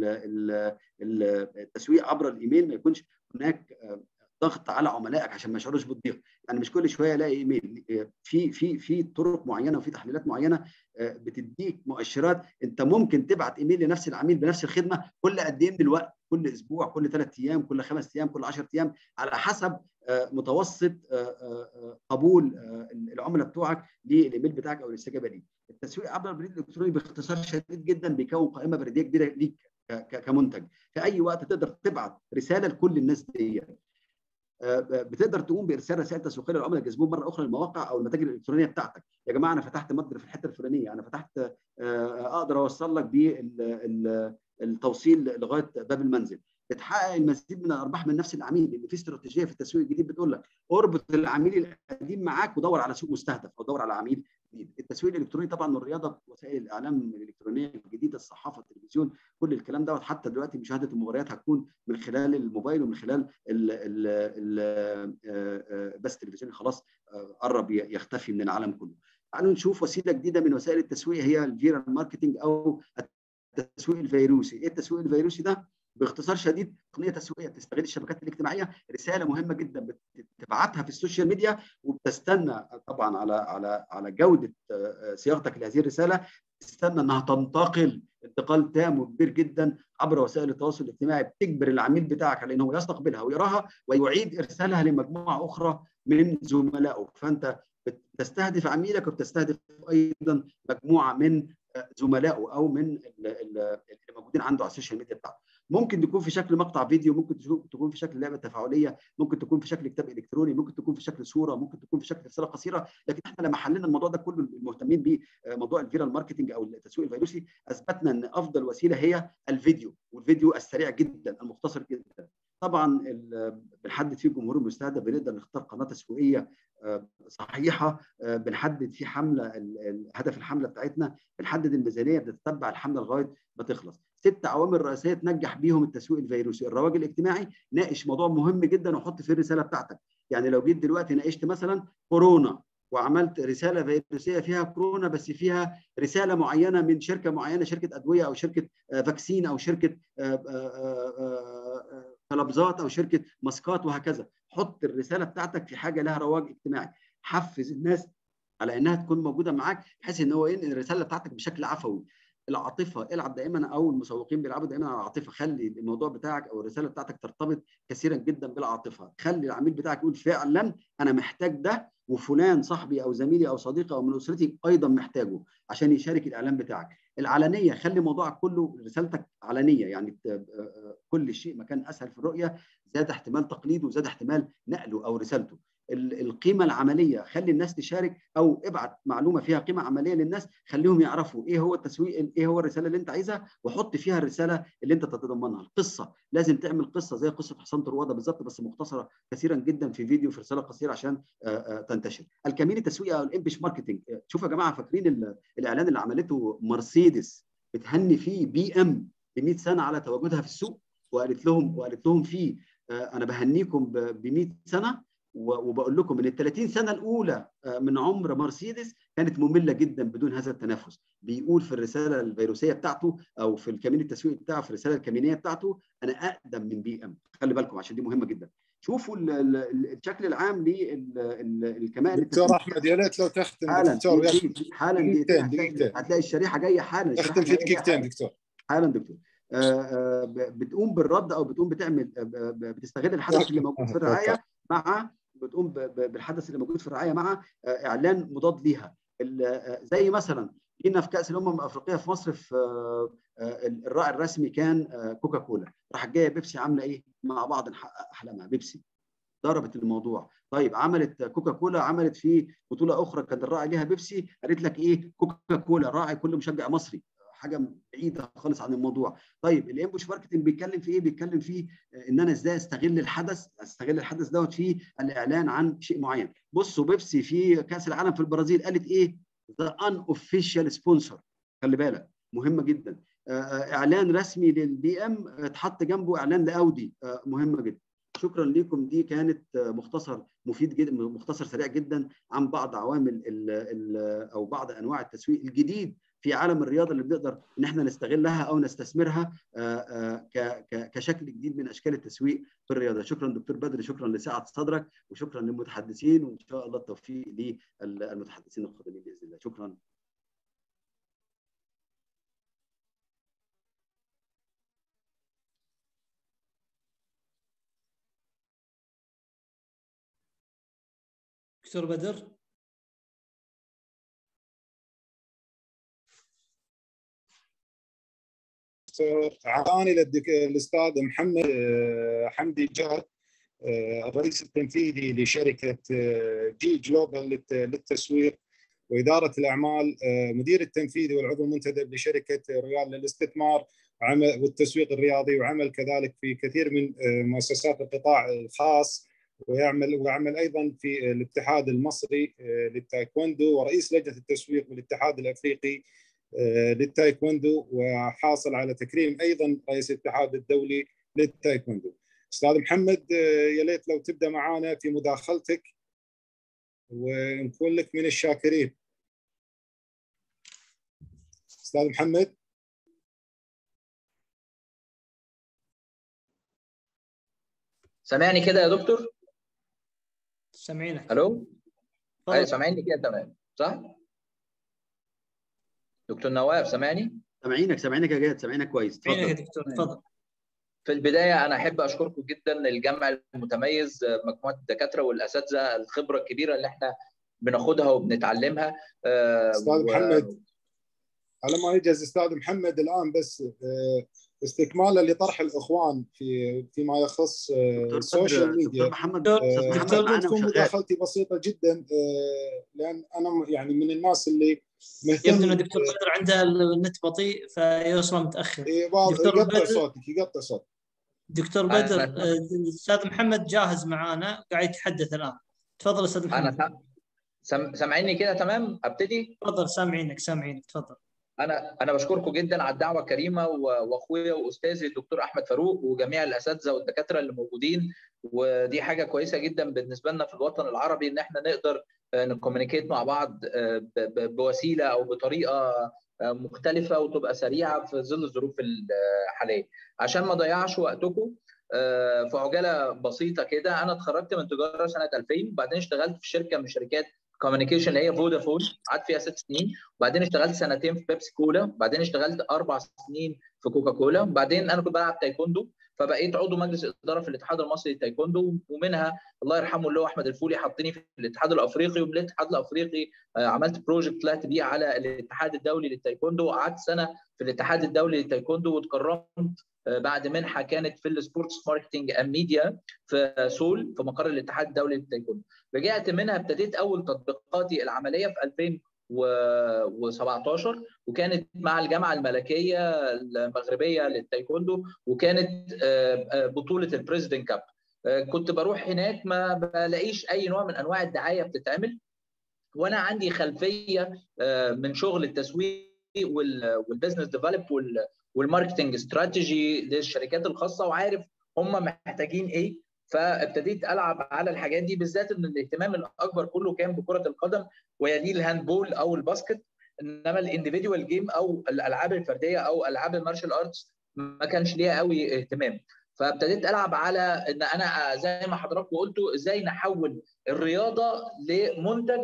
التسويق عبر الايميل ما يكونش هناك ضغط على عملائك عشان ما يشعروش بالضيق يعني مش كل شويه الاقي ايميل في في في طرق معينه وفي تحليلات معينه بتديك مؤشرات انت ممكن تبعت ايميل لنفس العميل بنفس الخدمه كل قد ايه من الوقت كل اسبوع كل ثلاث ايام كل خمس ايام كل 10 ايام على حسب متوسط قبول العملاء بتوعك للايميل بتاعك او الاستجابه ليه. التسويق عبر البريد الالكتروني باختصار شديد جدا بيكون قائمه بريديه كبيره ليك كمنتج في اي وقت تقدر تبعت رساله لكل الناس دي بتقدر تقوم بارسال رسائل تسويقيه للعملاء يجذبون مره اخرى للمواقع او المتاجر الالكترونيه بتاعتك يا جماعه انا فتحت متجر في الحته الفلانيه انا فتحت اقدر اوصل لك بالتوصيل لغايه باب المنزل بتحقق المزيد من الارباح من نفس العميل لان في استراتيجيه في التسويق الجديد بتقول لك اربط العميل القديم معاك ودور على سوق مستهدف او دور على عميل جديد التسويق الالكتروني طبعا والرياضه وسائل الاعلام الالكترونيه الجديده الصحافه التلفزيون كل الكلام دوت حتى دلوقتي مشاهده المباريات هتكون من خلال الموبايل ومن خلال ال ال بس التلفزيون خلاص قرب يختفي من العالم كله تعالوا نشوف وسيله جديده من وسائل التسويق هي الفيرال ماركتنج او التسويق الفيروسي ايه التسويق الفيروسي ده باختصار شديد تقنيه تسويقيه بتستغل الشبكات الاجتماعيه رساله مهمه جدا بتبعتها في السوشيال ميديا وبتستنى طبعا على على على جوده صياغتك لهذه الرساله تستنى انها تنتقل انتقال تام وكبير جدا عبر وسائل التواصل الاجتماعي بتجبر العميل بتاعك على انه يستقبلها ويراها ويعيد ارسالها لمجموعه اخرى من زملائه فانت بتستهدف عميلك وبتستهدف ايضا مجموعه من زملائه او من اللي موجودين عنده على السوشيال ميديا بتاعته ممكن تكون في شكل مقطع فيديو ممكن تكون في شكل لعبه تفاعليه ممكن تكون في شكل كتاب الكتروني ممكن تكون في شكل صوره ممكن تكون في شكل رساله قصيره لكن احنا لما حللنا الموضوع ده كله المهتمين بموضوع الفيرال ماركتنج او التسويق الفيروسي اثبتنا ان افضل وسيله هي الفيديو والفيديو السريع جدا المختصر جدا طبعا بنحدد فيه الجمهور المستهدف بنقدر نختار قناه تسويقيه صحيحه بنحدد في حمله هدف الحمله بتاعتنا بنحدد الميزانيه بتتبع الحمله لغايه ما تخلص ست عوامل رئيسيه تنجح بيهم التسويق الفيروسي الرواج الاجتماعي ناقش موضوع مهم جدا وحط فيه الرساله بتاعتك يعني لو جيت دلوقتي ناقشت مثلا كورونا وعملت رساله فيروسيه فيها كورونا بس فيها رساله معينه من شركه معينه شركه ادويه او شركه فاكسين او شركه طلبزات او شركه ماسكات وهكذا حط الرساله بتاعتك في حاجه لها رواج اجتماعي حفز الناس على انها تكون موجوده معاك بحيث ان هو ينقل الرساله بتاعتك بشكل عفوي العاطفه العب دائما او المسوقين بيلعبوا دائما على العاطفه خلي الموضوع بتاعك او الرساله بتاعتك ترتبط كثيرا جدا بالعاطفه خلي العميل بتاعك يقول فعلا انا محتاج ده وفلان صاحبي او زميلي او صديقي او من اسرتي ايضا محتاجه عشان يشارك الاعلان بتاعك العلنيه خلي موضوعك كله رسالتك علنيه يعني كل شيء ما كان اسهل في الرؤيه زاد احتمال تقليده وزاد احتمال نقله او رسالته القيمه العمليه خلي الناس تشارك او ابعت معلومه فيها قيمه عمليه للناس خليهم يعرفوا ايه هو التسويق ايه هو الرساله اللي انت عايزها وحط فيها الرساله اللي انت تتضمنها القصه لازم تعمل قصه زي قصه حسام طروادة بالظبط بس مختصره كثيرا جدا في فيديو في رساله قصيره عشان تنتشر الكمين التسويقي او الامبش ماركتنج شوفوا يا جماعه فاكرين الاعلان اللي عملته مرسيدس بتهني فيه بي ام ب 100 سنه على تواجدها في السوق وقالت لهم وقالت لهم فيه انا بهنيكم ب 100 سنه وبقول لكم ان ال 30 سنه الاولى من عمر مرسيدس كانت ممله جدا بدون هذا التنافس بيقول في الرساله الفيروسيه بتاعته او في الكمين التسويقي بتاعه في الرساله الكمينيه بتاعته انا اقدم من بي ام خلي بالكم عشان دي مهمه جدا شوفوا الشكل العام للكمائن دكتور احمد يا ريت لو تختم حالا دكتور حالا دقيقتين دقيقتين هتلاقي الشريحه جايه حالا اختم في دقيقتين دكتور حالا دكتور بتقوم بالرد او بتقوم بتعمل بتستغل الحدث اللي موجود في الرعايه مع بتقوم بالحدث اللي موجود في الرعايه مع اعلان مضاد ليها زي مثلا جينا في كاس الامم الافريقيه في مصر في الراعي الرسمي كان كوكا كولا راحت جايه بيبسي عامله ايه مع بعض نحقق احلامها بيبسي ضربت الموضوع طيب عملت كوكا كولا عملت في بطوله اخرى كان الراعي ليها بيبسي قالت لك ايه كوكا كولا راعي كل مشجع مصري حاجه بعيده خالص عن الموضوع طيب الامبوش ماركتنج بيتكلم في ايه بيتكلم في ان انا ازاي استغل الحدث استغل الحدث دوت في الاعلان عن شيء معين بصوا بيبسي في كاس العالم في البرازيل قالت ايه ذا ان اوفيشال سبونسر خلي بالك مهمه جدا اعلان رسمي للبي ام اتحط جنبه اعلان لاودي مهمه جدا شكرا لكم دي كانت مختصر مفيد جدا مختصر سريع جدا عن بعض عوامل ال ال او بعض انواع التسويق الجديد في عالم الرياضه اللي بنقدر ان احنا نستغلها او نستثمرها كشكل جديد من اشكال التسويق في الرياضه شكرا دكتور بدر شكرا لسعه صدرك وشكرا للمتحدثين وان شاء الله التوفيق للمتحدثين القادمين باذن الله شكرا دكتور بدر اعطاني الاستاذ محمد آه، حمدي جاد آه، الرئيس التنفيذي لشركه آه، جي جلوبال للتسويق واداره الاعمال مدير التنفيذي والعضو المنتدب لشركه ريال للاستثمار والتسويق الرياضي وعمل كذلك في كثير من مؤسسات القطاع الخاص ويعمل ويعمل ايضا في الاتحاد المصري للتايكوندو ورئيس لجنه التسويق بالاتحاد الافريقي آه، للتايكوندو وحاصل على تكريم ايضا رئيس الاتحاد الدولي للتايكوندو. استاذ محمد آه، يا ليت لو تبدا معنا في مداخلتك ونكون لك من الشاكرين. استاذ محمد سامعني كده يا دكتور؟ سامعينك الو؟ ايوه سامعيني كده تمام صح؟ دكتور نواف سامعني؟ سامعينك سامعينك يا جاد سامعينك كويس اتفضل يا دكتور تفضل في البدايه انا احب اشكركم جدا الجمع المتميز مجموعه الدكاتره والاساتذه الخبره الكبيره اللي احنا بناخدها وبنتعلمها آه، استاذ و... محمد على ما يجهز استاذ محمد الان بس آه، استكمالا لطرح الاخوان في فيما يخص آه، السوشيال ميديا دكتور محمد دكتور تكون مداخلتي بسيطه جدا لان انا يعني من الناس اللي يبدو ان دكتور بدر عنده النت بطيء فيوصل متاخر اي دكتور يقطع صوتك يقطع صوتك دكتور بدر الاستاذ محمد جاهز معانا قاعد يتحدث الان تفضل استاذ محمد انا سامعيني كده تمام ابتدي تفضل سامعينك سامعينك تفضل انا انا بشكركم جدا على الدعوه الكريمه واخويا واستاذي الدكتور احمد فاروق وجميع الاساتذه والدكاتره اللي موجودين ودي حاجه كويسه جدا بالنسبه لنا في الوطن العربي ان احنا نقدر نكومينيكيت مع بعض آه، بوسيله او بطريقه آه، مختلفه وتبقى سريعه في ظل الظروف الحاليه عشان ما اضيعش وقتكم آه، في عجاله بسيطه كده انا اتخرجت من تجاره سنه 2000 وبعدين اشتغلت في شركه من شركات كوميونيكيشن اللي هي فودافون قعدت فيها ست سنين وبعدين اشتغلت سنتين في بيبسي كولا وبعدين اشتغلت اربع سنين في كوكا كولا وبعدين انا كنت بلعب تايكوندو فبقيت عضو مجلس اداره في الاتحاد المصري للتايكوندو ومنها الله يرحمه اللي هو احمد الفولي حطني في الاتحاد الافريقي ومن الاتحاد الافريقي آه، عملت بروجكت طلعت بيه على الاتحاد الدولي للتايكوندو وقعدت سنه في الاتحاد الدولي للتايكوندو واتكرمت آه، بعد منحه كانت في السبورتس ماركتنج اند ميديا في سول في مقر الاتحاد الدولي للتايكوندو رجعت منها ابتديت اول تطبيقاتي العمليه في 2017 وكانت مع الجامعه الملكيه المغربيه للتايكوندو وكانت آه، آه، بطوله البريزيدنت كاب كنت بروح هناك ما بلاقيش اي نوع من انواع الدعايه بتتعمل وانا عندي خلفيه من شغل التسويق والبزنس ديفلوب والماركتنج استراتيجي للشركات الخاصه وعارف هم محتاجين ايه فابتديت العب على الحاجات دي بالذات ان الاهتمام الاكبر كله كان بكره القدم ويليه الهاندبول او الباسكت انما الانديفيدوال جيم او الالعاب الفرديه او العاب المارشال ارتس ما كانش ليها قوي اهتمام فابتديت العب على ان انا زي ما حضراتكم قلتوا ازاي نحول الرياضه لمنتج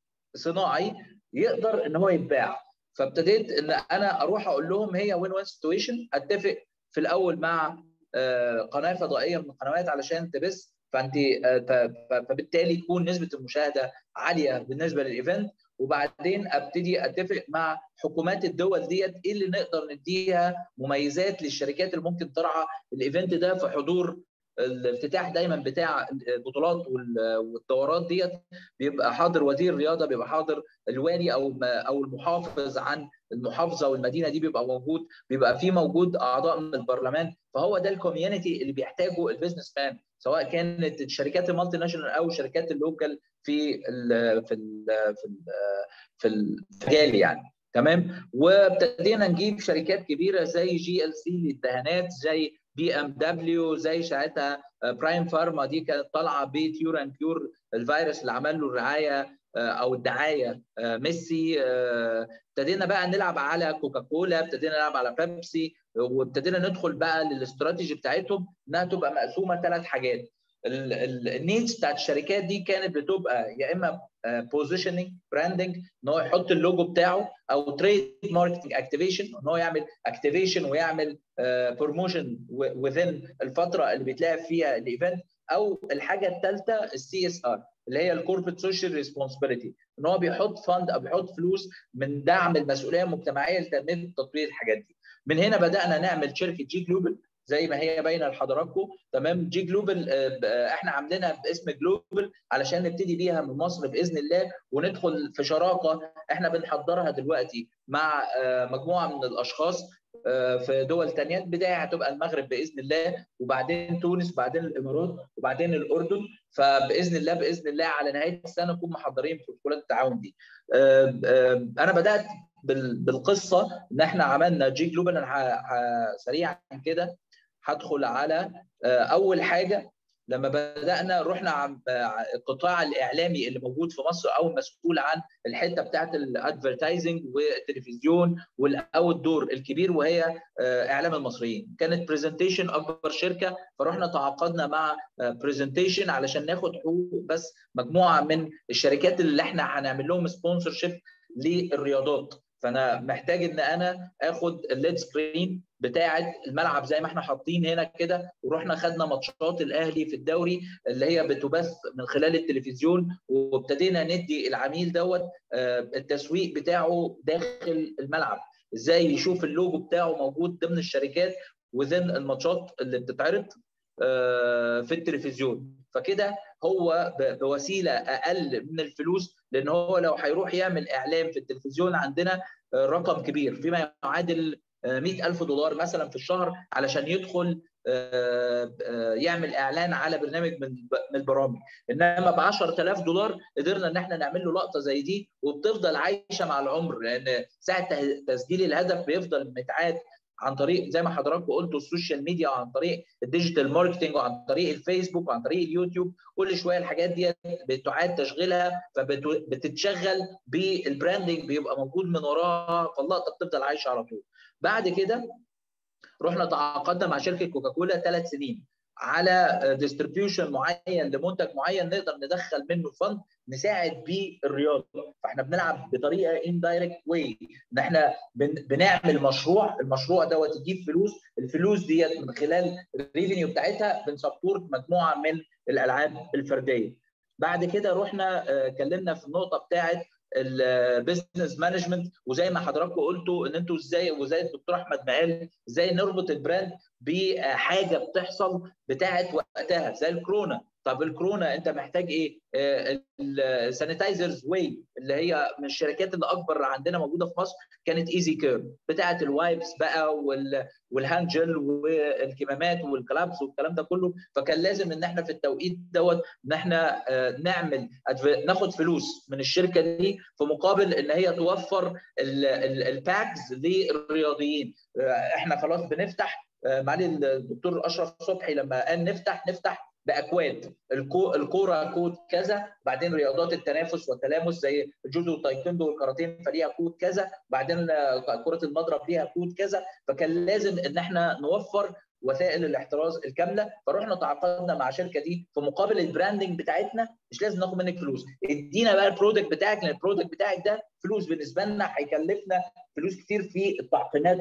صناعي يقدر ان هو يتباع فابتديت ان انا اروح اقول لهم هي وين وين سيتويشن اتفق في الاول مع آه، قناه فضائيه من القنوات علشان تبث فانت آه، فبالتالي تكون نسبه المشاهده عاليه بالنسبه للايفنت وبعدين ابتدي اتفق مع حكومات الدول ديت ايه اللي نقدر نديها مميزات للشركات اللي ممكن ترعى الايفنت ده في حضور الافتتاح دايما بتاع البطولات والدورات ديت بيبقى حاضر وزير الرياضه بيبقى حاضر الوالي او او المحافظ عن المحافظه والمدينه دي بيبقى موجود بيبقى في موجود اعضاء من البرلمان فهو ده الكوميونتي اللي بيحتاجه البيزنس مان سواء كانت الشركات المالتي ناشونال او شركات اللوكال في ال في ال في ال في المجال يعني تمام وابتدينا نجيب شركات كبيره زي جي ال سي للدهانات زي بي ام دبليو زي ساعتها برايم فارما دي كانت طالعه بتيور اند كيور الفيروس اللي عمل له الرعايه آه، او الدعايه آه، ميسي آه، ابتدينا بقى نلعب على كوكاكولا ابتدينا نلعب على بيبسي وابتدينا ندخل بقى للاستراتيجي بتاعتهم انها تبقى مقسومه ثلاث حاجات النيدز بتاعت الشركات دي كانت بتبقى يا اما بوزيشننج براندنج ان هو يحط اللوجو بتاعه او تريد ماركتنج اكتيفيشن ان هو يعمل اكتيفيشن ويعمل بروموشن وذين الفتره اللي بيتلعب فيها الايفنت او الحاجه الثالثه السي اس ار اللي هي الكوربريت سوشيال ريسبونسبيلتي ان هو بيحط فند او بيحط فلوس من دعم المسؤوليه المجتمعيه لتنميه وتطوير الحاجات دي من هنا بدانا نعمل شركه جي جلوبال زي ما هي باينه لحضراتكم تمام جي جلوبال احنا عاملينها باسم جلوبال علشان نبتدي بيها من مصر باذن الله وندخل في شراكه احنا بنحضرها دلوقتي مع مجموعه من الاشخاص في دول ثانيه البدايه هتبقى المغرب باذن الله وبعدين تونس وبعدين الامارات وبعدين الاردن فباذن الله باذن الله على نهايه السنه نكون محضرين بروتوكولات التعاون دي. انا بدات بالقصه ان احنا عملنا جي جلوبال انا سريعا كده هدخل على اول حاجه لما بدانا رحنا القطاع الاعلامي اللي موجود في مصر او المسؤول عن الحته بتاعت الادفرتايزنج والتلفزيون والاوت دور الكبير وهي اعلام المصريين كانت برزنتيشن اكبر شركه فرحنا تعاقدنا مع برزنتيشن علشان ناخد حقوق بس مجموعه من الشركات اللي احنا هنعمل لهم سبونسر شيب للرياضات فانا محتاج ان انا اخد الليد سكرين بتاعه الملعب زي ما احنا حاطين هنا كده ورحنا خدنا ماتشات الاهلي في الدوري اللي هي بتبث من خلال التلفزيون وابتدينا ندي العميل دوت التسويق بتاعه داخل الملعب ازاي يشوف اللوجو بتاعه موجود ضمن الشركات وذن الماتشات اللي بتتعرض في التلفزيون فكده هو بوسيله اقل من الفلوس لان هو لو هيروح يعمل اعلان في التلفزيون عندنا رقم كبير فيما يعادل 100000 دولار مثلا في الشهر علشان يدخل يعمل اعلان على برنامج من البرامج انما ب 10000 دولار قدرنا ان احنا نعمل له لقطه زي دي وبتفضل عايشه مع العمر لان ساعه تسجيل الهدف بيفضل متعاد عن طريق زي ما حضراتكم قلتوا السوشيال ميديا وعن طريق الديجيتال ماركتنج وعن طريق الفيسبوك وعن طريق اليوتيوب كل شويه الحاجات دي بتعاد تشغيلها فبتتشغل بالبراندنج بيبقى موجود من وراها فاللقطه بتفضل عايشه على طول بعد كده رحنا تعاقدنا مع شركه كوكاكولا ثلاث سنين على ديستريبيوشن معين لمنتج معين نقدر ندخل منه فند نساعد بيه الرياضه فاحنا بنلعب بطريقه اندايركت واي ان احنا بنعمل مشروع المشروع دوت يجيب فلوس الفلوس ديت من خلال الريفينيو بتاعتها بنسبورت مجموعه من الالعاب الفرديه بعد كده رحنا اتكلمنا في النقطه بتاعت البيزنس مانجمنت وزي ما حضراتكم قلتوا ان انتوا ازاي وزي الدكتور احمد ما قال ازاي نربط البراند بحاجه بتحصل بتاعت وقتها زي الكورونا طب الكورونا انت محتاج ايه؟ السانيتايزرز واي اللي هي من الشركات اللي اكبر عندنا موجوده في مصر كانت ايزي كير بتاعه الوايبس بقى والهاند جل والكمامات والكلابس والكلام ده كله فكان لازم ان احنا في التوقيت دوت ان احنا نعمل ناخد فلوس من الشركه دي في مقابل ان هي توفر الباكس للرياضيين احنا خلاص بنفتح معالي الدكتور اشرف صبحي لما قال نفتح نفتح باكواد الكو... الكوره كود كذا بعدين رياضات التنافس والتلامس زي الجودو والتايكوندو والكاراتيه فليها كود كذا بعدين كره المضرب ليها كود كذا فكان لازم ان احنا نوفر وسائل الاحتراز الكامله فروحنا تعاقدنا مع الشركه دي في مقابل البراندنج بتاعتنا مش لازم ناخد منك فلوس ادينا بقى البرودكت بتاعك لان البرودكت بتاعك ده فلوس بالنسبه لنا هيكلفنا فلوس كتير في التعقيمات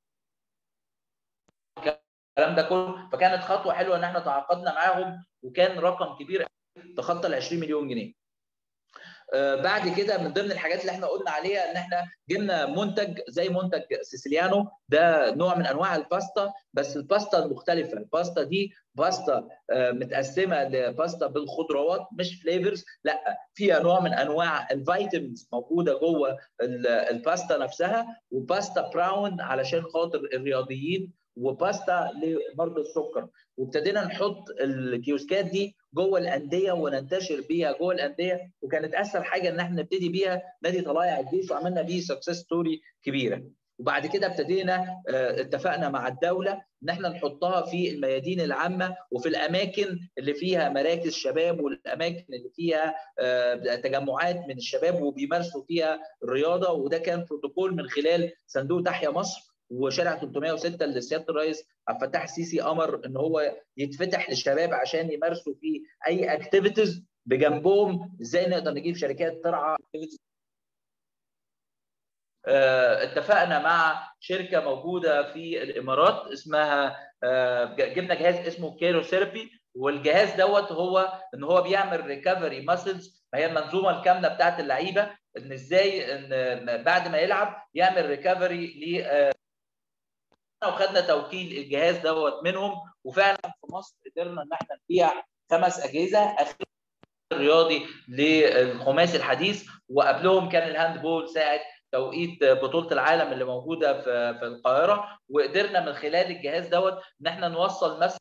الكلام ده كله فكانت خطوه حلوه ان احنا تعاقدنا معاهم وكان رقم كبير تخطى ال 20 مليون جنيه. آه بعد كده من ضمن الحاجات اللي احنا قلنا عليها ان احنا جبنا منتج زي منتج سيسيليانو ده نوع من انواع الباستا بس الباستا المختلفه الباستا دي باستا آه متقسمه لباستا بالخضروات مش فليفرز لا فيها نوع من انواع الفيتامينز موجوده جوه الباستا نفسها وباستا براون علشان خاطر الرياضيين وباستا لمرضى السكر وابتدينا نحط الكيوسكات دي جوه الانديه وننتشر بيها جوه الانديه وكانت اسهل حاجه ان احنا نبتدي بيها نادي طلائع الجيش وعملنا بيه سكسس ستوري كبيره وبعد كده ابتدينا اتفقنا مع الدوله ان احنا نحطها في الميادين العامه وفي الاماكن اللي فيها مراكز شباب والاماكن اللي فيها تجمعات من الشباب وبيمارسوا فيها الرياضه وده كان بروتوكول من خلال صندوق تحيا مصر وشارع 306 اللي سياده الرئيس عبد الفتاح السيسي امر ان هو يتفتح للشباب عشان يمارسوا فيه اي اكتيفيتيز بجنبهم ازاي نقدر نجيب شركات ترعى اتفقنا مع شركه موجوده في الامارات اسمها جبنا جهاز اسمه كيروثيرابي والجهاز دوت هو ان هو بيعمل ريكفري ماسلز ما هي المنظومه الكامله بتاعت اللعيبه ان ازاي ان بعد ما يلعب يعمل ريكفري ل وخدنا توكيل الجهاز دوت منهم وفعلا في مصر قدرنا ان احنا نبيع خمس اجهزه اخيرا الرياضي للخماسي الحديث وقبلهم كان الهاند بول ساعه توقيت بطوله العالم اللي موجوده في في القاهره وقدرنا من خلال الجهاز دوت ان احنا نوصل مثلا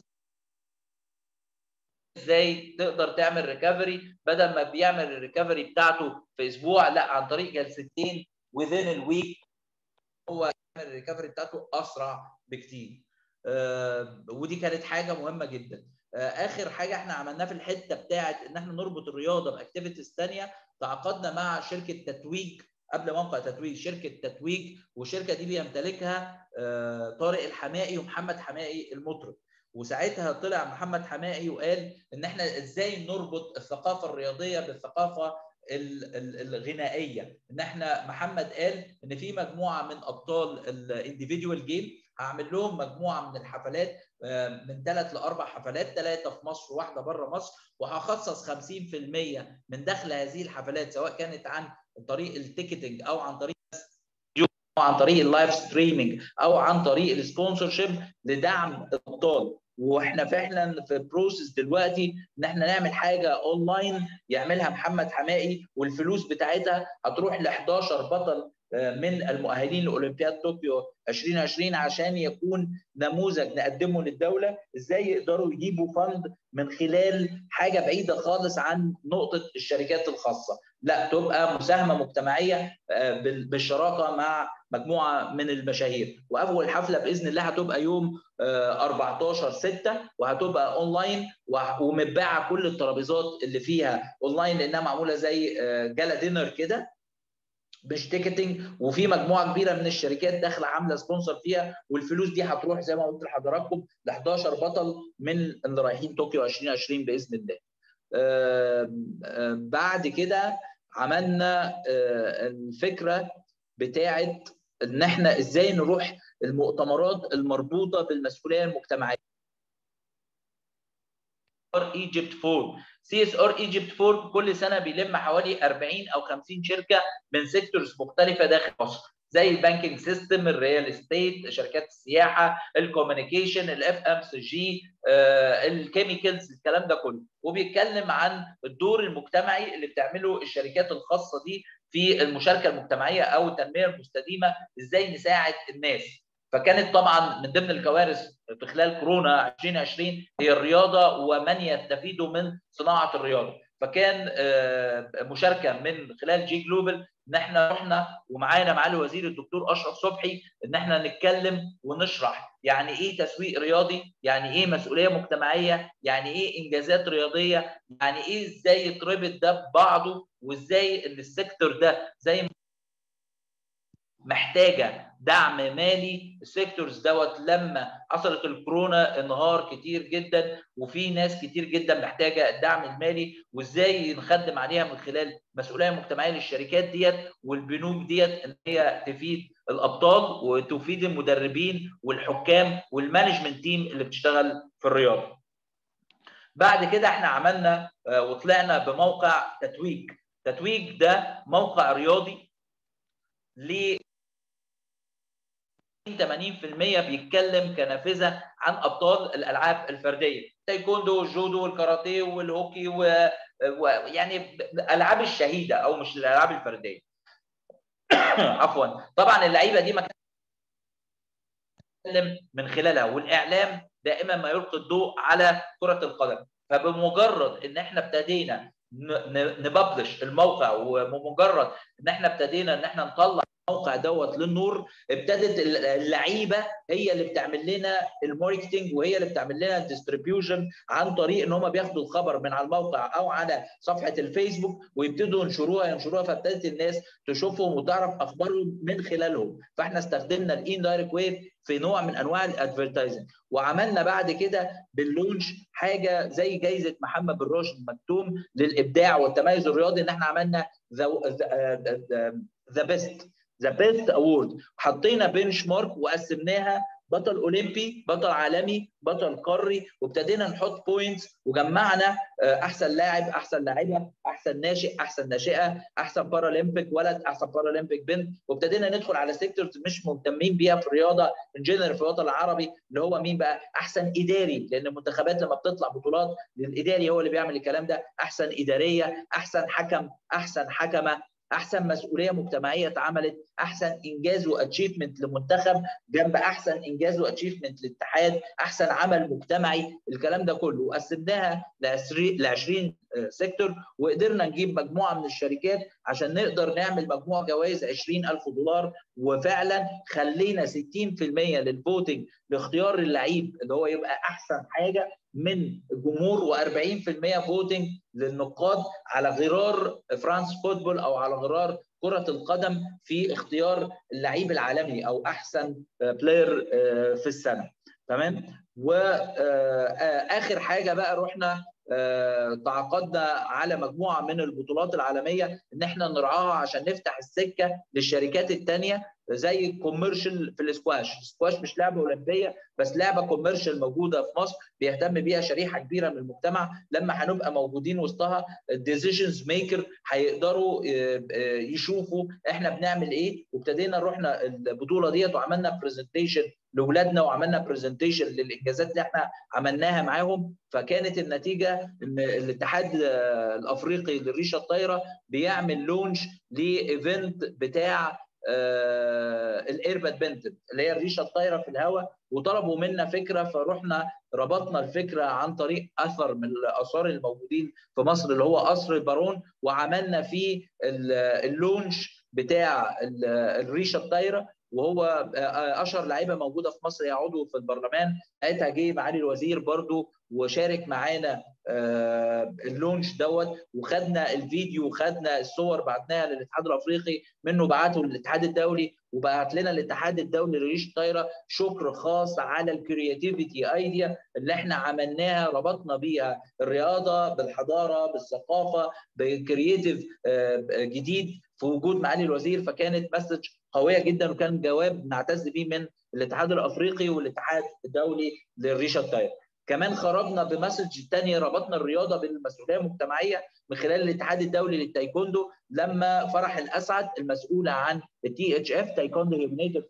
ازاي تقدر تعمل ريكفري بدل ما بيعمل الريكفري بتاعته في اسبوع لا عن طريق جلستين within الويك هو يعمل الريكفري بتاعته اسرع بكتير آه ودي كانت حاجه مهمه جدا آه اخر حاجه احنا عملناها في الحته بتاعت ان احنا نربط الرياضه باكتيفيتيز ثانيه تعاقدنا مع شركه تتويج قبل موقع تتويج شركه تتويج والشركه دي بيمتلكها آه طارق الحمائي ومحمد حمائي المطرب وساعتها طلع محمد حمائي وقال ان احنا ازاي نربط الثقافه الرياضيه بالثقافه الغنائيه ان احنا محمد قال ان في مجموعه من ابطال الانديفيديوال جيم هعمل لهم مجموعه من الحفلات من ثلاث لاربع حفلات ثلاثه في مصر وواحده بره مصر وهخصص 50% من دخل هذه الحفلات سواء كانت عن طريق التيكتنج او عن طريق او عن طريق اللايف ستريمينج او عن طريق السبونسر شيب لدعم الابطال واحنا فعلا في بروسيس دلوقتي ان احنا نعمل حاجه اونلاين يعملها محمد حمائي والفلوس بتاعتها هتروح ل 11 بطل من المؤهلين لاولمبياد طوكيو 2020 عشان يكون نموذج نقدمه للدوله ازاي يقدروا يجيبوا فند من خلال حاجه بعيده خالص عن نقطه الشركات الخاصه لا تبقى مساهمه مجتمعيه بالشراكه مع مجموعه من المشاهير واول حفله باذن الله هتبقى يوم 14 6 وهتبقى اونلاين ومتباعه كل الترابيزات اللي فيها اونلاين لانها معموله زي جالا دينر كده مش تيكتنج وفي مجموعه كبيره من الشركات داخله عامله سبونسر فيها والفلوس دي هتروح زي ما قلت لحضراتكم ل 11 بطل من اللي رايحين طوكيو 2020 باذن الله. آآ آآ بعد كده عملنا الفكره بتاعه ان احنا ازاي نروح المؤتمرات المربوطه بالمسؤوليه المجتمعيه. ايجيبت فور سي اس ار ايجيبت فور كل سنه بيلم حوالي 40 او 50 شركه من سيكتورز مختلفه داخل مصر زي البانكينج سيستم الريال استيت شركات السياحه الكوميونيكيشن الاف ام سي جي الكيميكالز الكلام ده كله وبيتكلم عن الدور المجتمعي اللي بتعمله الشركات الخاصه دي في المشاركه المجتمعيه او التنميه المستديمه ازاي نساعد الناس فكانت طبعا من ضمن الكوارث في خلال كورونا 2020 هي الرياضه ومن يستفيدوا من صناعه الرياضه فكان مشاركه من خلال جي جلوبال ان احنا رحنا ومعانا معالي وزير الدكتور اشرف صبحي ان احنا نتكلم ونشرح يعني ايه تسويق رياضي يعني ايه مسؤوليه مجتمعيه يعني ايه انجازات رياضيه يعني ايه ازاي يتربط ده ببعضه وازاي ان السيكتور ده زي محتاجه دعم مالي السيكتورز دوت لما حصلت الكورونا انهار كتير جدا وفي ناس كتير جدا محتاجه الدعم المالي وازاي نخدم عليها من خلال مسؤوليه مجتمعيه للشركات ديت والبنوك ديت ان هي تفيد الابطال وتفيد المدربين والحكام والمانجمنت تيم اللي بتشتغل في الرياضه. بعد كده احنا عملنا وطلعنا بموقع تتويج، تتويج ده موقع رياضي ل 80% بيتكلم كنافذه عن ابطال الالعاب الفرديه تايكوندو والجودو والكاراتيه والهوكي ويعني الالعاب الشهيده او مش الالعاب الفرديه عفوا طبعا اللعيبه دي ما كان من خلالها والاعلام دائما ما يلقي الضوء على كره القدم فبمجرد ان احنا ابتدينا نببلش الموقع وبمجرد ان احنا ابتدينا ان احنا نطلع الموقع دوت للنور ابتدت اللعيبه هي اللي بتعمل لنا الماركتنج وهي اللي بتعمل لنا الديستريبيوشن عن طريق ان هم بياخدوا الخبر من على الموقع او على صفحه الفيسبوك ويبتدوا ينشروها ينشروها فابتدت الناس تشوفهم وتعرف اخبارهم من خلالهم فاحنا استخدمنا الان دايركت ويف في نوع من انواع الادفرتايزنج وعملنا بعد كده باللونش حاجه زي جائزه محمد بن راشد مكتوم للابداع والتميز الرياضي ان احنا عملنا ذا بيست ذا بيست اوورد حطينا بنش مارك وقسمناها بطل اولمبي بطل عالمي بطل قاري وابتدينا نحط بوينتس وجمعنا احسن لاعب احسن لاعبه احسن ناشئ احسن ناشئه احسن بارالمبيك ولد احسن بارالمبيك بنت وابتدينا ندخل على سيكتورز مش مهتمين بيها في الرياضه ان جنرال في الوطن العربي اللي هو مين بقى احسن اداري لان المنتخبات لما بتطلع بطولات الاداري هو اللي بيعمل الكلام ده احسن اداريه احسن حكم احسن حكمه احسن مسؤوليه مجتمعيه اتعملت احسن انجاز واتشيفمنت لمنتخب جنب احسن انجاز واتشيفمنت للاتحاد احسن عمل مجتمعي الكلام ده كله وقسمناها ل 20 سيكتور وقدرنا نجيب مجموعه من الشركات عشان نقدر نعمل مجموعه جوائز 20000 دولار وفعلا خلينا 60% للفوتنج لاختيار اللعيب اللي هو يبقى احسن حاجه من الجمهور و40% فوتنج للنقاد على غرار فرانس فوتبول او على غرار كرة القدم في اختيار اللعيب العالمي او احسن بلاير في السنة تمام واخر حاجة بقى رحنا تعاقدنا على مجموعه من البطولات العالميه ان احنا نرعاها عشان نفتح السكه للشركات الثانيه زي الكوميرشال في الاسكواش، الاسكواش مش لعبه اولمبيه بس لعبه كوميرشال موجوده في مصر بيهتم بيها شريحه كبيره من المجتمع لما هنبقى موجودين وسطها الديسيجنز ميكر هيقدروا يشوفوا احنا بنعمل ايه وابتدينا رحنا البطوله ديت وعملنا برزنتيشن لاولادنا وعملنا برزنتيشن للانجازات اللي احنا عملناها معاهم فكانت النتيجه ان الاتحاد الافريقي للريشه الطايره بيعمل لونش لايفنت بتاع آه الايرباد بنتد اللي هي الريشه الطايره في الهواء وطلبوا منا فكره فرحنا ربطنا الفكره عن طريق اثر من الاثار الموجودين في مصر اللي هو قصر البارون وعملنا فيه اللونش بتاع الريشه الطايره وهو اشهر لعيبه موجوده في مصر هي عضو في البرلمان ساعتها جه معالي الوزير برضو وشارك معانا اللونش دوت وخدنا الفيديو وخدنا الصور بعتناها للاتحاد الافريقي منه بعته للاتحاد الدولي وبعت لنا الاتحاد الدولي لريش طايره شكر خاص على الكرياتيفيتي ايديا اللي احنا عملناها ربطنا بيها الرياضه بالحضاره بالثقافه بكرياتيف جديد في وجود معالي الوزير فكانت مسج قويه جدا وكان جواب نعتز بيه من الاتحاد الافريقي والاتحاد الدولي للريشه الطايره كمان خرجنا بمسج ثانيه ربطنا الرياضه بالمسؤوليه المجتمعيه من خلال الاتحاد الدولي للتايكوندو لما فرح الاسعد المسؤوله عن التي اتش اف تايكوندو هيومنيتد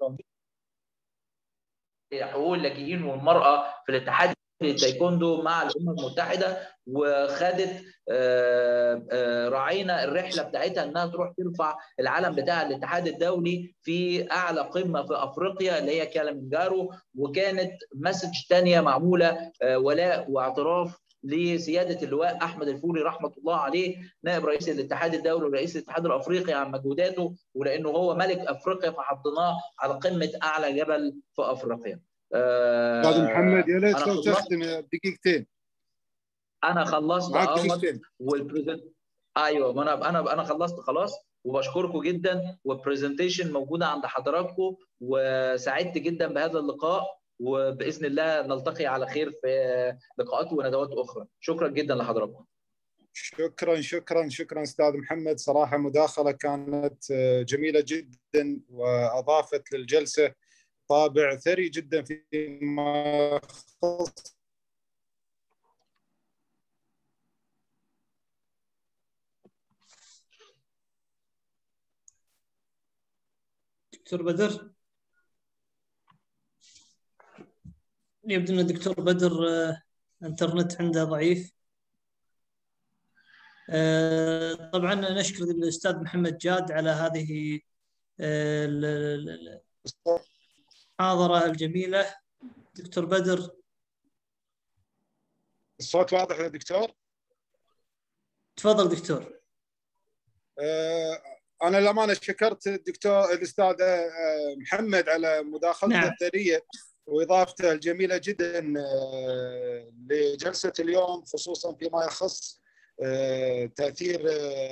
حقوق اللاجئين والمراه في الاتحاد التايكوندو مع الامم المتحده وخدت راعينا الرحله بتاعتها انها تروح ترفع العلم بتاع الاتحاد الدولي في اعلى قمه في افريقيا اللي هي كالمنجارو وكانت مسج ثانيه معموله ولاء واعتراف لسياده اللواء احمد الفوري رحمه الله عليه نائب رئيس الاتحاد الدولي ورئيس الاتحاد الافريقي عن مجهوداته ولانه هو ملك افريقيا فحطيناه على قمه اعلى جبل في افريقيا. استاذ محمد يا ليت لو تختم دقيقتين انا خلصت اهوت والبريزنت ايوه ما انا انا انا خلصت خلاص وبشكركم جدا والبرزنتيشن موجوده عند حضراتكم وسعدت جدا بهذا اللقاء وباذن الله نلتقي على خير في لقاءات وندوات اخرى شكرا جدا لحضراتكم شكرا شكرا شكرا استاذ محمد صراحه مداخله كانت جميله جدا واضافت للجلسه طابع ثري جدا فيما يخص دكتور بدر يبدو ان الدكتور بدر انترنت عنده ضعيف طبعا نشكر الاستاذ محمد جاد على هذه المحاضره الجميله دكتور بدر الصوت واضح يا دكتور تفضل دكتور انا للامانه شكرت الدكتور الاستاذ محمد على مداخلته نعم. الثريه واضافته الجميله جدا لجلسه اليوم خصوصا فيما يخص تاثير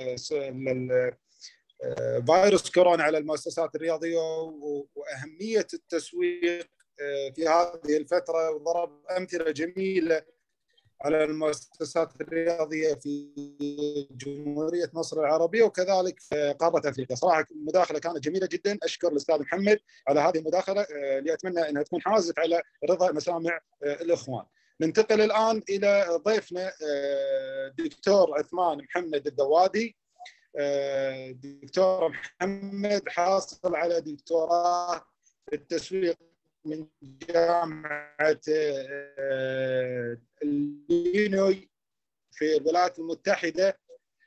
فيروس كورونا على المؤسسات الرياضيه واهميه التسويق في هذه الفتره وضرب امثله جميله على المؤسسات الرياضيه في جمهوريه مصر العربيه وكذلك في قاره افريقيا، صراحه المداخله كانت جميله جدا، اشكر الاستاذ محمد على هذه المداخله اللي اتمنى انها تكون حازت على رضا مسامع الاخوان. ننتقل الان الى ضيفنا دكتور عثمان محمد الدوادي دكتور محمد حاصل على دكتوراه في التسويق من جامعه اللينوي في الولايات المتحده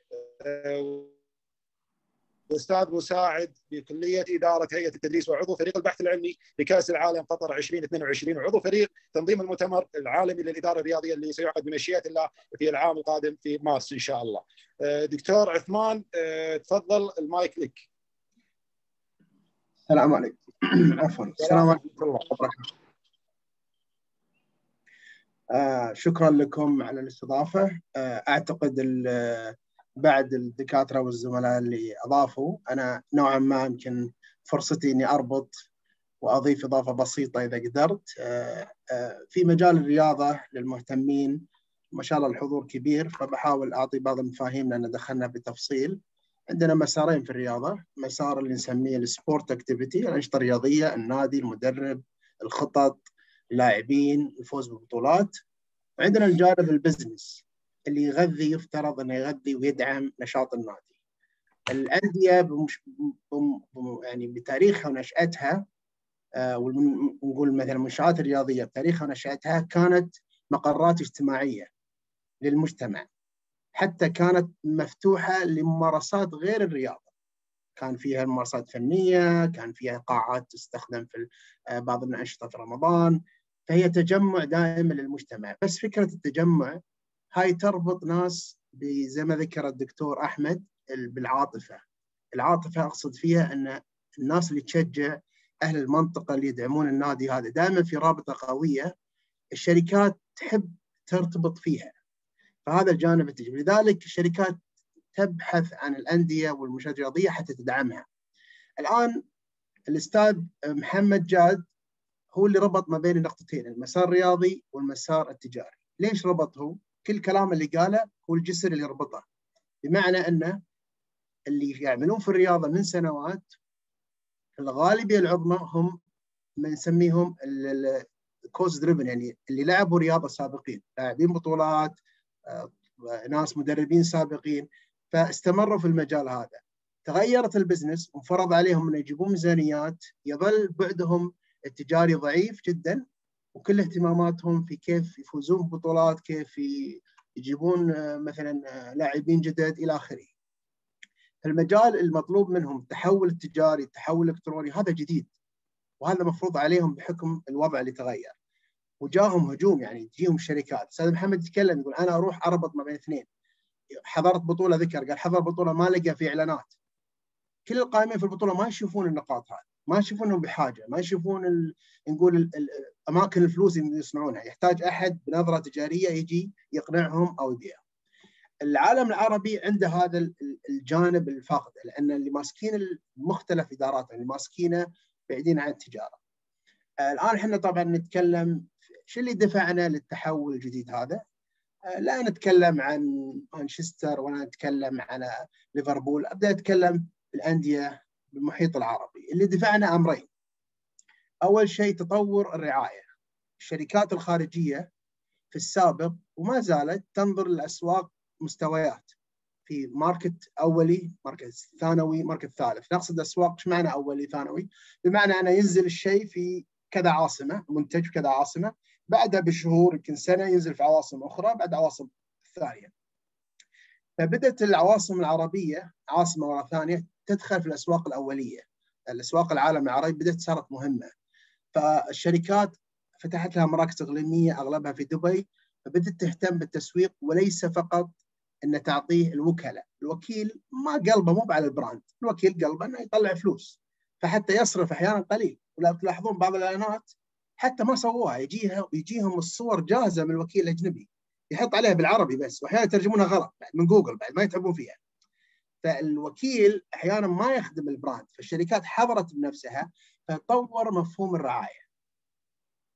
واستاذ مساعد بكليه اداره هيئه التدريس وعضو فريق البحث العلمي لكاس العالم قطر 2022 وعضو فريق تنظيم المؤتمر العالمي للاداره الرياضيه اللي سيعقد بمشيئه الله في العام القادم في مارس ان شاء الله. دكتور عثمان تفضل المايك لك. السلام عليكم. عفوا السلام عليكم ورحمه الله وبركاته. آه شكرا لكم على الاستضافه آه اعتقد بعد الدكاتره والزملاء اللي اضافوا انا نوعا ما يمكن فرصتي اني اربط واضيف اضافه بسيطه اذا قدرت في مجال الرياضه للمهتمين ما شاء الله الحضور كبير فبحاول اعطي بعض المفاهيم لان دخلنا بتفصيل عندنا مسارين في الرياضه مسار اللي نسميه السبورت اكتيفيتي الانشطه الرياضيه النادي المدرب الخطط اللاعبين الفوز بالبطولات وعندنا الجانب البزنس اللي يغذي يفترض انه يغذي ويدعم نشاط النادي. الانديه بمش بم يعني بتاريخها ونشاتها آه ونقول مثلا المنشات الرياضيه بتاريخها ونشاتها كانت مقرات اجتماعيه للمجتمع حتى كانت مفتوحه لممارسات غير الرياضه. كان فيها ممارسات فنيه، كان فيها قاعات تستخدم في بعض الانشطه في رمضان، فهي تجمع دائم للمجتمع، بس فكره التجمع هاي تربط ناس زي ما ذكر الدكتور احمد بالعاطفه. العاطفه اقصد فيها ان الناس اللي تشجع اهل المنطقه اللي يدعمون النادي هذا دائما في رابطه قويه الشركات تحب ترتبط فيها. فهذا الجانب التجريبي، لذلك الشركات تبحث عن الانديه والمنشات الرياضيه حتى تدعمها. الان الاستاذ محمد جاد هو اللي ربط ما بين النقطتين المسار الرياضي والمسار التجاري. ليش ربطه؟ كل كلام اللي قاله هو الجسر اللي يربطه بمعنى انه اللي يعملون في الرياضه من سنوات الغالبيه العظمى هم من نسميهم الكوز دريفن يعني اللي لعبوا رياضه سابقين لاعبين بطولات ناس مدربين سابقين فاستمروا في المجال هذا تغيرت البزنس وفرض عليهم انه يجيبون ميزانيات يظل بعدهم التجاري ضعيف جدا وكل اهتماماتهم في كيف يفوزون ببطولات كيف يجيبون مثلا لاعبين جدد الى اخره. المجال المطلوب منهم التحول التجاري، التحول الالكتروني هذا جديد وهذا مفروض عليهم بحكم الوضع اللي تغير. وجاهم هجوم يعني تجيهم شركات، استاذ محمد يتكلم يقول انا اروح اربط ما بين اثنين. حضرت بطوله ذكر قال حضر بطوله ما لقى في اعلانات. كل القائمين في البطوله ما يشوفون النقاط هذه. ما يشوفونهم بحاجه، ما يشوفون ال... نقول ال... ال... اماكن الفلوس اللي يصنعونها، يحتاج احد بنظره تجاريه يجي يقنعهم او يبيع. العالم العربي عنده هذا الجانب الفاقد لان اللي ماسكين مختلف ادارات اللي ماسكينه بعيدين عن التجاره. الان احنا طبعا نتكلم شو اللي دفعنا للتحول الجديد هذا؟ لا نتكلم عن مانشستر ولا نتكلم عن ليفربول، ابدا اتكلم بالانديه بالمحيط العربي اللي دفعنا امرين. اول شيء تطور الرعايه. الشركات الخارجيه في السابق وما زالت تنظر للاسواق مستويات في ماركت اولي، ماركت ثانوي، ماركت ثالث، نقصد اسواق ايش معنى اولي ثانوي؟ بمعنى انه ينزل الشيء في كذا عاصمه، منتج في كذا عاصمه، بعدها بشهور يمكن سنه ينزل في عواصم اخرى بعد عواصم ثانيه. فبدات العواصم العربيه عاصمه ورا ثانيه تدخل في الاسواق الاوليه. الاسواق العالم العربي بدات صارت مهمه. فالشركات فتحت لها مراكز اقليميه اغلبها في دبي فبدات تهتم بالتسويق وليس فقط ان تعطيه الوكلاء، الوكيل ما قلبه مو على البراند، الوكيل قلبه انه يطلع فلوس فحتى يصرف احيانا قليل، ولا تلاحظون بعض الاعلانات حتى ما سووها يجيها يجيهم الصور جاهزه من الوكيل الاجنبي يحط عليها بالعربي بس واحيانا يترجمونها غلط بعد من جوجل بعد ما يتعبون فيها. فالوكيل احيانا ما يخدم البراند، فالشركات حضرت بنفسها فطور مفهوم الرعايه.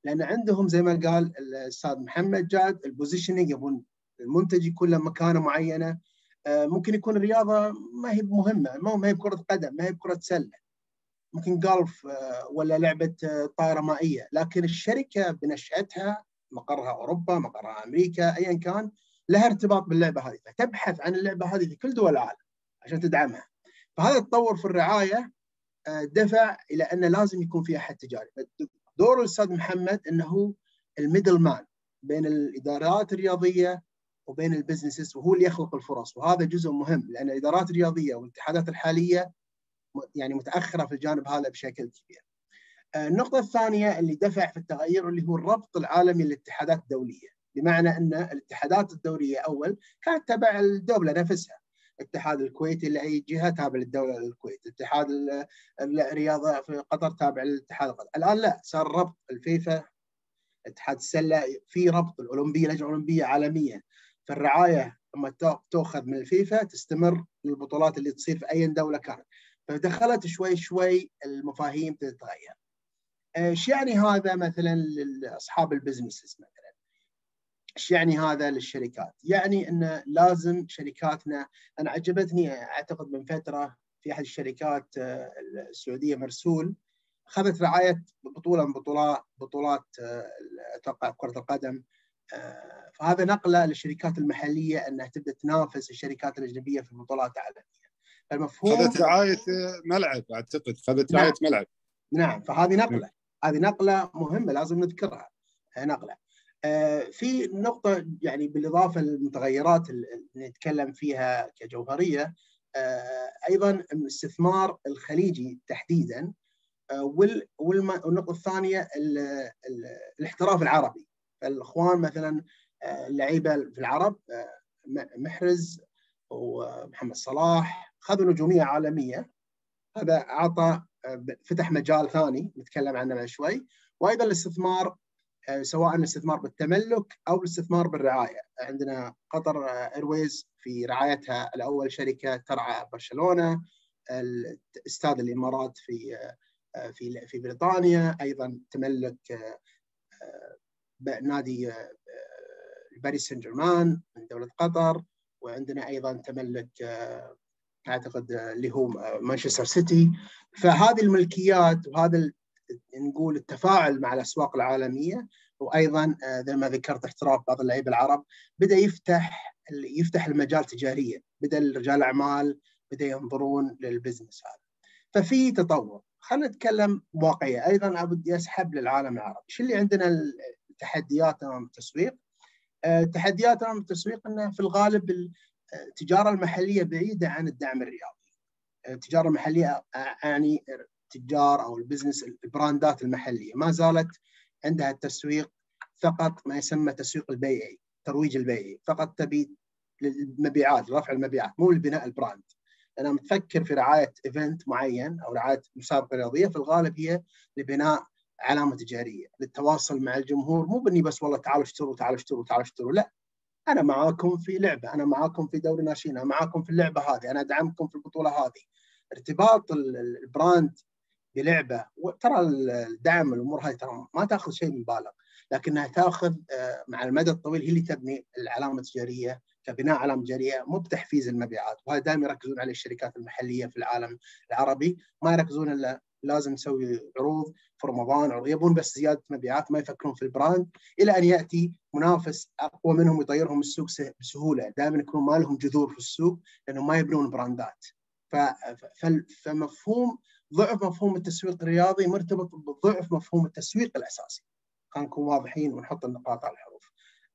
لان عندهم زي ما قال الاستاذ محمد جاد البوزيشننج يبون المنتج يكون له مكانه معينه آه، ممكن يكون الرياضه ما هي مهمه ما هي بكره قدم ما هي بكره سله ممكن جولف آه، ولا لعبه آه، طائره مائيه لكن الشركه بنشاتها مقرها اوروبا مقرها امريكا ايا كان لها ارتباط باللعبه هذه فتبحث عن اللعبه هذه في كل دول العالم عشان تدعمها فهذا التطور في الرعايه دفع الى ان لازم يكون في احد تجاري دور الاستاذ محمد انه الميدل مان بين الادارات الرياضيه وبين البزنسز وهو اللي يخلق الفرص وهذا جزء مهم لان الادارات الرياضيه والاتحادات الحاليه يعني متاخره في الجانب هذا بشكل كبير. آه، النقطة الثانية اللي دفع في التغير اللي هو الربط العالمي للاتحادات الدولية، بمعنى ان الاتحادات الدولية اول كانت تبع الدولة نفسها. الاتحاد الكويتي لاي جهه تابع للدوله الكويت، اتحاد الرياضه في قطر تابع للاتحاد القطري، الان لا صار ربط الفيفا اتحاد السله في ربط الاولمبيه لجنه اولمبيه عالميه فالرعايه لما تاخذ من الفيفا تستمر للبطولات اللي تصير في اي دوله كانت فدخلت شوي شوي المفاهيم تتغير ايش يعني هذا مثلا لاصحاب البزنسز مثلا ايش يعني هذا للشركات يعني ان لازم شركاتنا انا عجبتني اعتقد من فتره في احد الشركات آه، السعوديه مرسول اخذت رعايه بطوله من بطولات بطولات آه، اتوقع كره القدم آه، فهذا نقله للشركات المحليه انها تبدا تنافس الشركات الاجنبيه في البطولات العالميه. المفهوم خذت رعايه ملعب اعتقد خذت رعايه نعم. ملعب. نعم فهذه نقله هذه نقله مهمه لازم نذكرها نقله. آه، في نقطة يعني بالإضافة للمتغيرات اللي نتكلم فيها كجوهرية أيضا الاستثمار الخليجي تحديدا والنقطة الثانية الاحتراف العربي الاخوان مثلا آه، اللعيبه في العرب آه، محرز ومحمد صلاح خذوا نجوميه عالميه هذا اعطى آه، فتح مجال ثاني نتكلم عنه بعد شوي وايضا الاستثمار سواء الاستثمار بالتملك او الاستثمار بالرعايه عندنا قطر ايرويز في رعايتها الاول شركه ترعى برشلونه استاد الامارات في في في بريطانيا ايضا تملك نادي آه، باريس سان جيرمان من دوله قطر وعندنا ايضا تملك آه، اعتقد آه، اللي هو مانشستر سيتي فهذه الملكيات وهذا نقول التفاعل مع الاسواق العالميه وايضا زي ما ذكرت احتراف بعض اللعيبه العرب بدا يفتح يفتح المجال تجاريا بدا رجال الاعمال بدا ينظرون للبزنس هذا ففي تطور خلينا نتكلم واقعيه ايضا ابدي اسحب للعالم العربي شو اللي عندنا تحديات امام التسويق آه، تحديات امام التسويق انه في الغالب التجاره المحليه بعيده عن الدعم الرياضي آه، التجاره المحليه يعني التجار او البزنس البراندات المحليه ما زالت عندها التسويق فقط ما يسمى تسويق البيعي ترويج البيعي فقط تبي للمبيعات رفع المبيعات مو لبناء البراند انا متفكر في رعايه ايفنت معين او رعايه مسابقه رياضيه في الغالب هي لبناء علامه تجاريه للتواصل مع الجمهور مو باني بس والله تعالوا اشتروا تعالوا اشتروا تعالوا اشتروا لا انا معاكم في لعبه انا معاكم في دوري ناشئين انا معاكم في اللعبه هذه انا ادعمكم في البطوله هذه ارتباط البراند بلعبه ترى الدعم الامور هذه ترى ما تاخذ شيء مبالغ لكنها تاخذ آه، مع المدى الطويل هي اللي تبني العلامه التجاريه كبناء علامه تجاريه مو بتحفيز المبيعات وهذا دائما يركزون عليه الشركات المحليه في العالم العربي ما يركزون الا لازم نسوي عروض في رمضان يبون بس زياده مبيعات ما يفكرون في البراند الى ان ياتي منافس اقوى منهم يطيرهم السوق بسهوله دائما يكون ما لهم جذور في السوق لانهم ما يبنون براندات فمفهوم ضعف مفهوم التسويق الرياضي مرتبط بضعف مفهوم التسويق الاساسي خلينا نكون واضحين ونحط النقاط على الحروف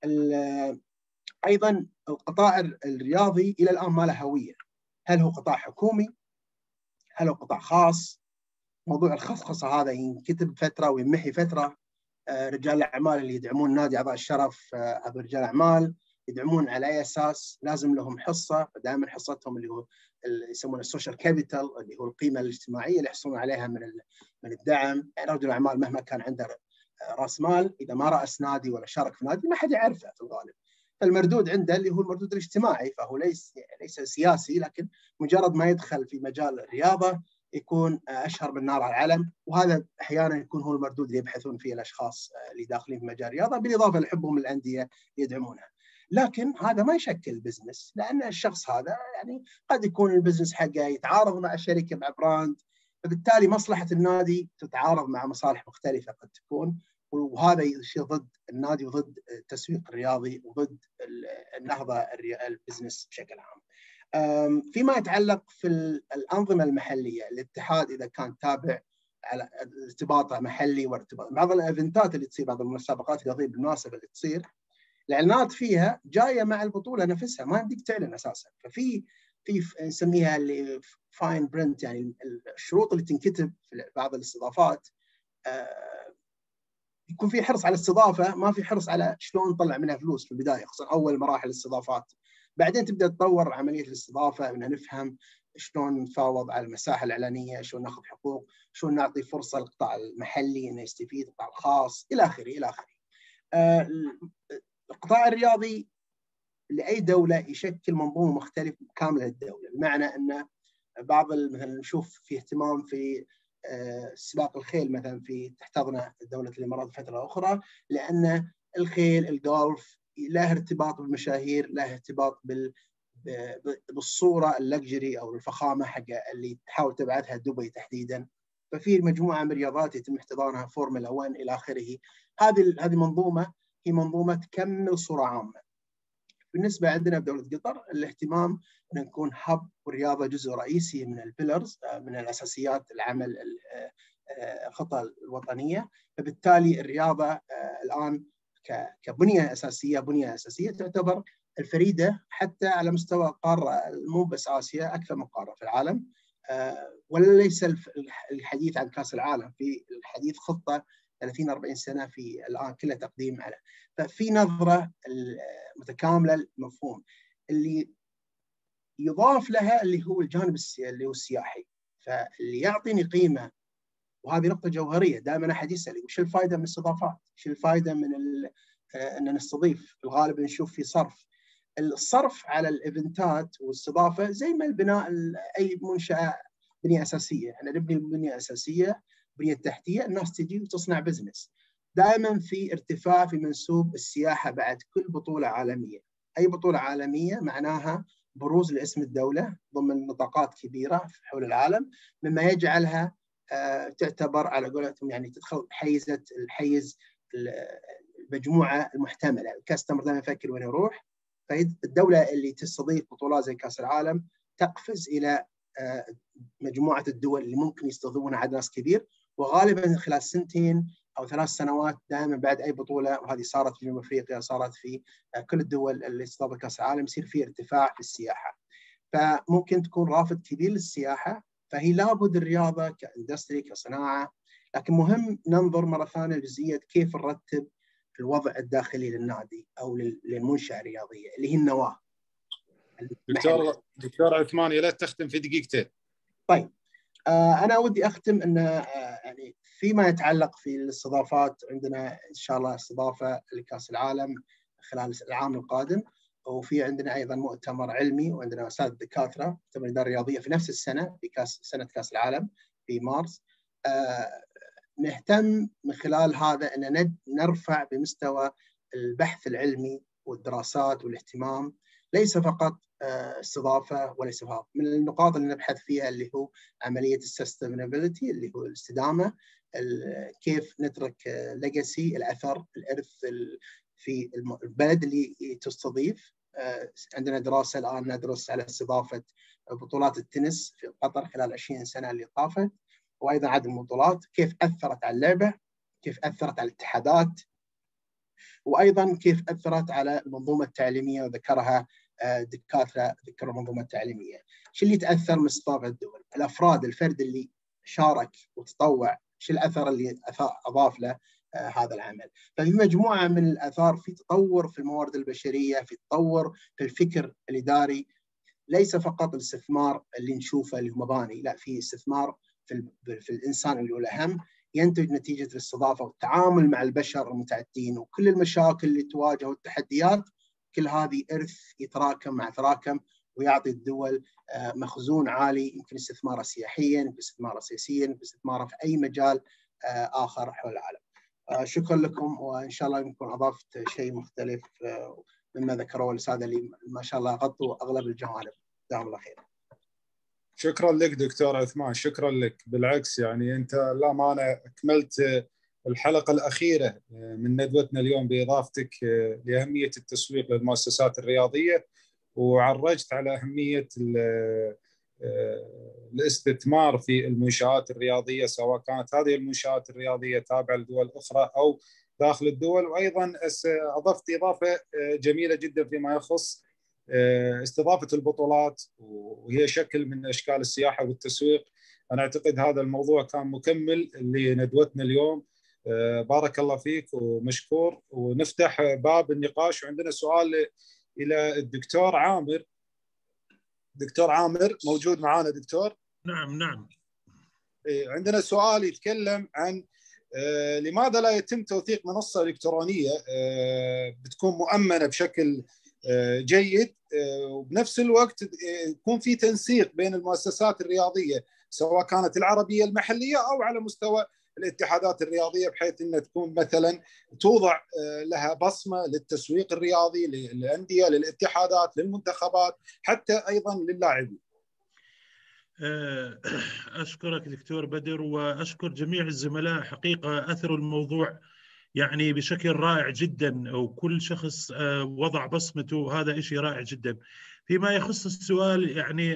ايضا القطاع الرياضي الى الان ما له هويه هل هو قطاع حكومي هل هو قطاع خاص موضوع الخصخصه هذا ينكتب فتره ويمحي فتره آه، رجال الاعمال اللي يدعمون نادي اعضاء الشرف آه، هذول رجال اعمال يدعمون على اي اساس لازم لهم حصه فدائما حصتهم اللي هو اللي يسمونه السوشيال كابيتال اللي هو القيمه الاجتماعيه اللي يحصلون عليها من من الدعم يعني رجل الاعمال مهما كان عنده آه، راس مال اذا ما راس نادي ولا شارك في نادي ما حد يعرفه في الغالب فالمردود عنده اللي هو المردود الاجتماعي فهو ليس ليس سياسي لكن مجرد ما يدخل في مجال الرياضه يكون اشهر من نار على العلم وهذا احيانا يكون هو المردود اللي يبحثون فيه الاشخاص اللي داخلين في مجال الرياضه بالاضافه لحبهم الانديه يدعمونها. لكن هذا ما يشكل بزنس لان الشخص هذا يعني قد يكون البزنس حقه يتعارض مع شركه مع براند فبالتالي مصلحه النادي تتعارض مع مصالح مختلفه قد تكون وهذا يصير ضد النادي وضد التسويق الرياضي وضد النهضه البزنس بشكل عام. فيما يتعلق في الانظمه المحليه الاتحاد اذا كان تابع على ارتباطه محلي وارتباط بعض الايفنتات اللي تصير بعض المسابقات الرياضيه بالمناسبه اللي تصير الاعلانات فيها جايه مع البطوله نفسها ما يمديك تعلن اساسا ففي في نسميها اللي فاين برنت يعني الشروط اللي تنكتب في بعض الاستضافات آه، يكون في حرص على الاستضافه ما في حرص على شلون نطلع منها فلوس في البدايه خصوصا اول مراحل الاستضافات بعدين تبدا تطور عمليه الاستضافه ان نفهم شلون نتفاوض على المساحه الاعلانيه، شلون ناخذ حقوق، شلون نعطي فرصه للقطاع المحلي انه يستفيد، القطاع الخاص الى اخره الى اخره. آه، القطاع الرياضي لاي دوله يشكل منظومه مختلفه كامله للدوله، بمعنى ان بعض مثلا نشوف في اهتمام في آه، سباق الخيل مثلا في تحتضنه دوله الامارات فتره اخرى لان الخيل الجولف له ارتباط بالمشاهير له ارتباط بال بالصوره اللكجري او الفخامه حق اللي تحاول تبعثها دبي تحديدا ففي مجموعه من الرياضات يتم احتضانها فورمولا 1 الى اخره هذه هذه منظومه هي منظومه تكمل صوره عامه بالنسبه عندنا بدوله قطر الاهتمام ان نكون هب والرياضه جزء رئيسي من البيلرز من الاساسيات العمل الخطه الوطنيه فبالتالي الرياضه آه، الان كبنيه اساسيه بنيه اساسيه تعتبر الفريده حتى على مستوى قاره مو بس اسيا اكثر من قاره في العالم آه، وليس الحديث عن كاس العالم في الحديث خطه 30 40 سنه في الان كلها تقديم على ففي نظره متكامله المفهوم اللي يضاف لها اللي هو الجانب اللي هو السياحي فاللي يعطيني قيمه وهذه نقطه جوهريه دائما احد يسال وش الفائده من الاستضافات؟ وش الفائده من آه، ان نستضيف؟ الغالب نشوف في صرف الصرف على الايفنتات والاستضافه زي ما البناء اي منشاه بنيه اساسيه، احنا نبني بنيه اساسيه بنيه تحتيه الناس تجي وتصنع بزنس. دائما في ارتفاع في منسوب السياحه بعد كل بطوله عالميه. اي بطوله عالميه معناها بروز لاسم الدوله ضمن نطاقات كبيره حول العالم مما يجعلها آه، تعتبر على قولتهم يعني تدخل حيزه الحيز المجموعه المحتمله، الكاستمر دائما يفكر وين يروح فالدوله اللي تستضيف بطولات زي كاس العالم تقفز الى آه، مجموعه الدول اللي ممكن يستضيفون عدد ناس كبير وغالبا خلال سنتين او ثلاث سنوات دائما بعد اي بطوله وهذه صارت في جنوب افريقيا صارت في آه، كل الدول اللي استضافت كاس العالم يصير في ارتفاع في السياحه. فممكن تكون رافد كبير للسياحه فهي لابد الرياضه كاندستري كصناعه لكن مهم ننظر مره ثانيه لجزئيه كيف نرتب الوضع الداخلي للنادي او للمنشاه الرياضيه اللي هي النواه. دكتور دكتور عثمان يا ليت تختم في دقيقتين. طيب آه انا ودي اختم ان آه يعني فيما يتعلق في الاستضافات عندنا ان شاء الله استضافه لكاس العالم خلال العام القادم وفي عندنا ايضا مؤتمر علمي وعندنا اساتذه دكاتره مؤتمر الاداره الرياضيه في نفس السنه في كاس سنه كاس العالم في مارس آه نهتم من خلال هذا ان نرفع بمستوى البحث العلمي والدراسات والاهتمام ليس فقط آه، استضافه وليس فقط من النقاط اللي نبحث فيها اللي هو عمليه السستينابيلتي اللي هو الاستدامه كيف نترك ليجاسي الاثر الارث في البلد اللي تستضيف آه، عندنا دراسه الان ندرس على استضافه بطولات التنس في قطر خلال 20 سنه اللي طافت وايضا عدد البطولات كيف اثرت على اللعبه كيف اثرت على الاتحادات وايضا كيف اثرت على المنظومه التعليميه وذكرها آه، دكاتره ذكر المنظومه التعليميه. شو اللي تاثر من استضافه الدول؟ الافراد الفرد اللي شارك وتطوع شو الاثر اللي اضاف له آه، هذا العمل ففي مجموعة من الآثار في تطور في الموارد البشرية في تطور في الفكر الإداري ليس فقط الاستثمار اللي نشوفه اللي هو مباني لا في استثمار في, في الإنسان اللي هو الأهم ينتج نتيجة الاستضافة والتعامل مع البشر المتعدين وكل المشاكل اللي تواجه والتحديات كل هذه إرث يتراكم مع تراكم ويعطي الدول مخزون عالي يمكن استثماره سياحيا يمكن استثماره سياسيا يمكن استثماره في اي مجال اخر حول العالم. شكرا لكم وان شاء الله يكون اضفت شيء مختلف مما ذكروه الساده اللي ما شاء الله غطوا اغلب الجوانب. جزاهم الله خير. شكرا لك دكتور عثمان شكرا لك بالعكس يعني انت للامانه اكملت الحلقه الاخيره من ندوتنا اليوم باضافتك لاهميه التسويق للمؤسسات الرياضيه وعرجت على اهميه الاستثمار في المنشات الرياضيه سواء كانت هذه المنشات الرياضيه تابعه لدول اخرى او داخل الدول وايضا اضفت اضافه جميله جدا فيما يخص استضافه البطولات وهي شكل من اشكال السياحه والتسويق انا اعتقد هذا الموضوع كان مكمل لندوتنا اليوم بارك الله فيك ومشكور ونفتح باب النقاش وعندنا سؤال الى الدكتور عامر دكتور عامر موجود معنا دكتور نعم نعم عندنا سؤال يتكلم عن لماذا لا يتم توثيق منصه الكترونيه بتكون مؤمنه بشكل جيد وبنفس الوقت يكون في تنسيق بين المؤسسات الرياضيه سواء كانت العربيه المحليه او على مستوى الاتحادات الرياضيه بحيث انها تكون مثلا توضع لها بصمه للتسويق الرياضي للانديه للاتحادات للمنتخبات حتى ايضا للاعبين. اشكرك دكتور بدر واشكر جميع الزملاء حقيقه اثروا الموضوع يعني بشكل رائع جدا وكل شخص وضع بصمته هذا شيء رائع جدا فيما يخص السؤال يعني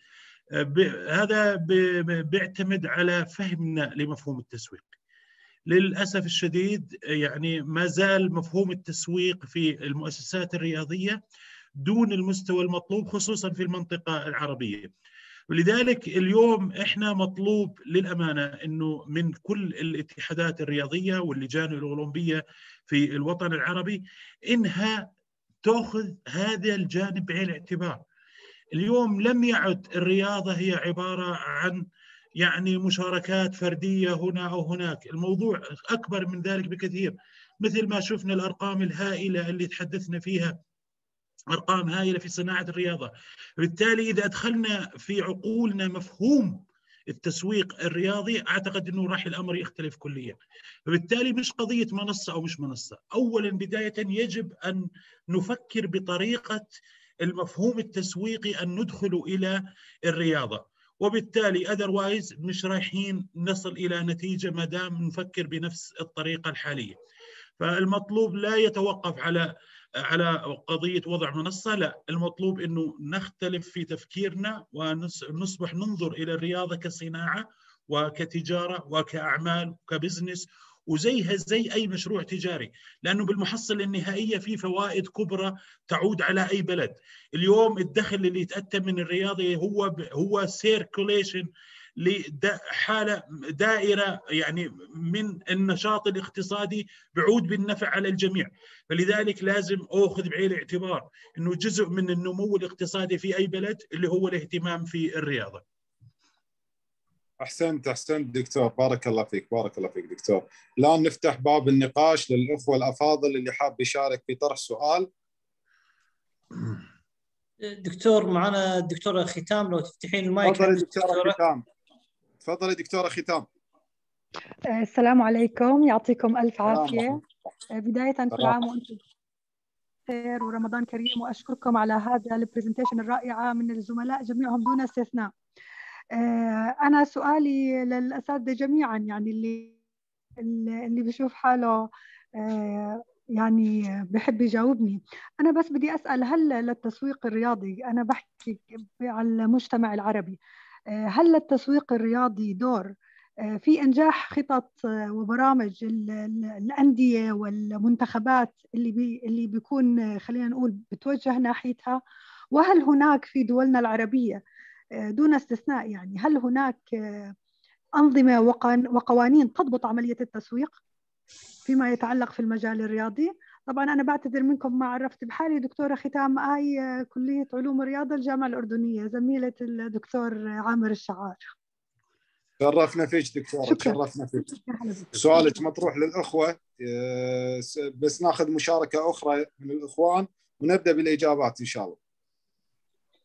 هذا بيعتمد على فهمنا لمفهوم التسويق للاسف الشديد يعني ما زال مفهوم التسويق في المؤسسات الرياضيه دون المستوى المطلوب خصوصا في المنطقه العربيه ولذلك اليوم احنا مطلوب للامانه انه من كل الاتحادات الرياضيه واللجان الاولمبيه في الوطن العربي انها تاخذ هذا الجانب بعين الاعتبار. اليوم لم يعد الرياضه هي عباره عن يعني مشاركات فرديه هنا او هناك، الموضوع اكبر من ذلك بكثير، مثل ما شفنا الارقام الهائله اللي تحدثنا فيها ارقام هائله في صناعه الرياضه بالتالي اذا ادخلنا في عقولنا مفهوم التسويق الرياضي اعتقد انه راح الامر يختلف كليا فبالتالي مش قضيه منصه او مش منصه اولا بدايه يجب ان نفكر بطريقه المفهوم التسويقي ان ندخل الى الرياضه وبالتالي اذروايز مش رايحين نصل الى نتيجه ما دام نفكر بنفس الطريقه الحاليه فالمطلوب لا يتوقف على على قضيه وضع منصه لا المطلوب انه نختلف في تفكيرنا ونصبح ننظر الى الرياضه كصناعه وكتجاره وكاعمال وكبزنس وزيها زي اي مشروع تجاري لانه بالمحصله النهائيه في فوائد كبرى تعود على اي بلد اليوم الدخل اللي يتاتى من الرياضه هو هو سيركوليشن لحاله دائره يعني من النشاط الاقتصادي بعود بالنفع على الجميع فلذلك لازم اخذ بعين الاعتبار انه جزء من النمو الاقتصادي في اي بلد اللي هو الاهتمام في الرياضه احسنت احسنت دكتور بارك الله فيك بارك الله فيك دكتور الان نفتح باب النقاش للاخوه الافاضل اللي حاب يشارك في طرح سؤال دكتور معنا الدكتوره ختام لو تفتحين المايك تفضلي دكتوره ختام تفضلي دكتوره ختام السلام عليكم يعطيكم الف عافيه بدايه كل عام وانتم بخير ورمضان كريم واشكركم على هذا البرزنتيشن الرائعه من الزملاء جميعهم دون استثناء انا سؤالي للاساتذه جميعا يعني اللي اللي بشوف حاله يعني بحب يجاوبني أنا بس بدي أسأل هل للتسويق الرياضي أنا بحكي على المجتمع العربي هل للتسويق الرياضي دور في انجاح خطط وبرامج الانديه والمنتخبات اللي بي اللي بيكون خلينا نقول بتوجه ناحيتها وهل هناك في دولنا العربيه دون استثناء يعني هل هناك انظمه وقوانين تضبط عمليه التسويق فيما يتعلق في المجال الرياضي طبعا انا بعتذر منكم ما عرفت بحالي دكتوره ختام اي كليه علوم الرياضه الجامعه الاردنيه زميله الدكتور عامر الشعار شرفنا فيك دكتورة شكرا. شرفنا فيك سؤالك مطروح للأخوة بس ناخذ مشاركة أخرى من الإخوان ونبدأ بالإجابات إن شاء الله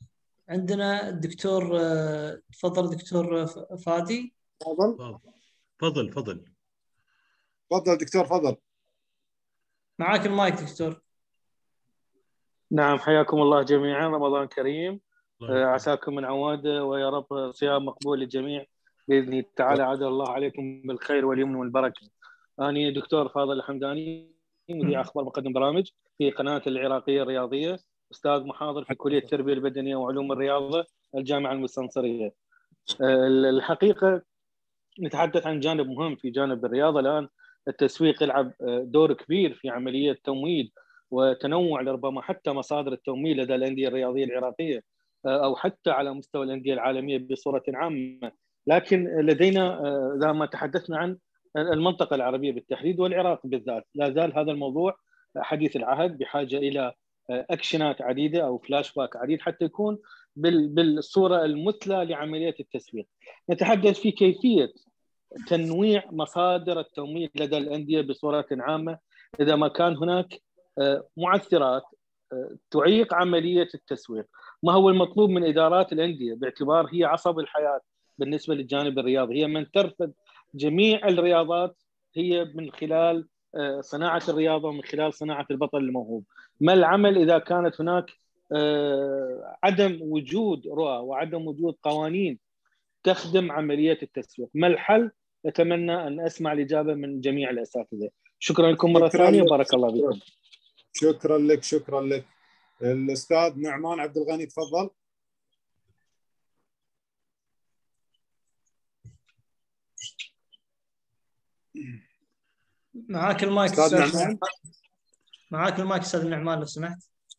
عندنا الدكتور تفضل دكتور فادي تفضل تفضل تفضل تفضل دكتور تفضل معاك المايك دكتور نعم حياكم الله جميعا رمضان كريم عساكم من عواده ويا رب صيام مقبول للجميع باذن تعالى عاد الله عليكم بالخير واليمن والبركه. انا دكتور فاضل الحمداني مذيع اخبار مقدم برامج في قناه العراقيه الرياضيه استاذ محاضر في كليه التربيه البدنيه وعلوم الرياضه الجامعه المستنصريه. الحقيقه نتحدث عن جانب مهم في جانب الرياضه الان التسويق يلعب دور كبير في عمليه تمويل وتنوع لربما حتى مصادر التمويل لدى الانديه الرياضيه العراقيه او حتى على مستوى الانديه العالميه بصوره عامه لكن لدينا اذا ما تحدثنا عن المنطقه العربيه بالتحديد والعراق بالذات لا زال هذا الموضوع حديث العهد بحاجه الى اكشنات عديده او فلاش باك عديد حتى يكون بالصوره المثلى لعمليه التسويق. نتحدث في كيفيه تنويع مصادر التمويل لدى الانديه بصوره عامه اذا ما كان هناك معثرات تعيق عمليه التسويق. ما هو المطلوب من ادارات الانديه باعتبار هي عصب الحياه بالنسبه للجانب الرياضي، هي من ترفض جميع الرياضات هي من خلال صناعه الرياضه ومن خلال صناعه البطل الموهوب. ما العمل اذا كانت هناك عدم وجود رؤى وعدم وجود قوانين تخدم عمليه التسويق؟ ما الحل؟ اتمنى ان اسمع الاجابه من جميع الاساتذه. شكرا لكم مره ثانيه وبارك الله بكم. شكرا لك شكرا لك. الاستاذ نعمان عبد الغني تفضل. معاك المايك استاذ نعمان معاك المايك استاذ نعمان لو سمحت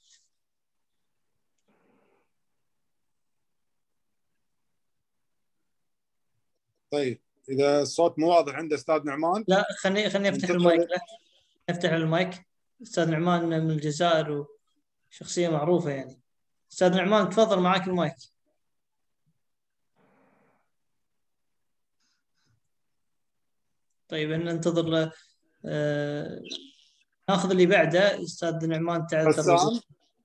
طيب اذا الصوت مو واضح عند استاذ نعمان لا خليني خليني افتح المايك لا افتح المايك استاذ نعمان من الجزائر وشخصيه معروفه يعني استاذ نعمان تفضل معاك المايك طيب ننتظر آه... ناخذ اللي بعده استاذ نعمان تعال بسام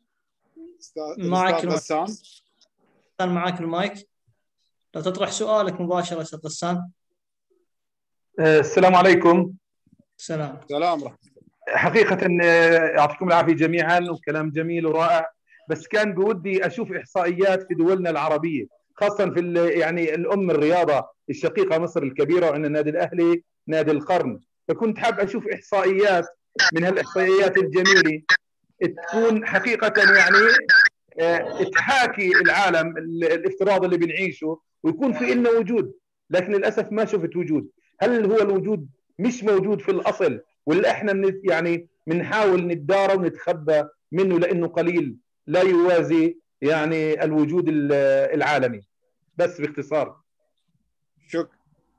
معك بسام كان معاك المايك لو تطرح سؤالك مباشره استاذ غسان السلام عليكم السلام سلام ورحمه حقيقة يعطيكم العافية جميعا وكلام جميل ورائع بس كان بودي أشوف إحصائيات في دولنا العربية خاصة في يعني الأم الرياضة الشقيقة مصر الكبيرة وعندنا النادي الأهلي نادي القرن فكنت حاب أشوف إحصائيات من هالإحصائيات الجميلة تكون حقيقة يعني تحاكي العالم الافتراض اللي بنعيشه ويكون في لنا وجود لكن للأسف ما شفت وجود هل هو الوجود مش موجود في الأصل ولا احنا يعني بنحاول نتدارى ونتخبى منه لانه قليل لا يوازي يعني الوجود العالمي بس باختصار شكرا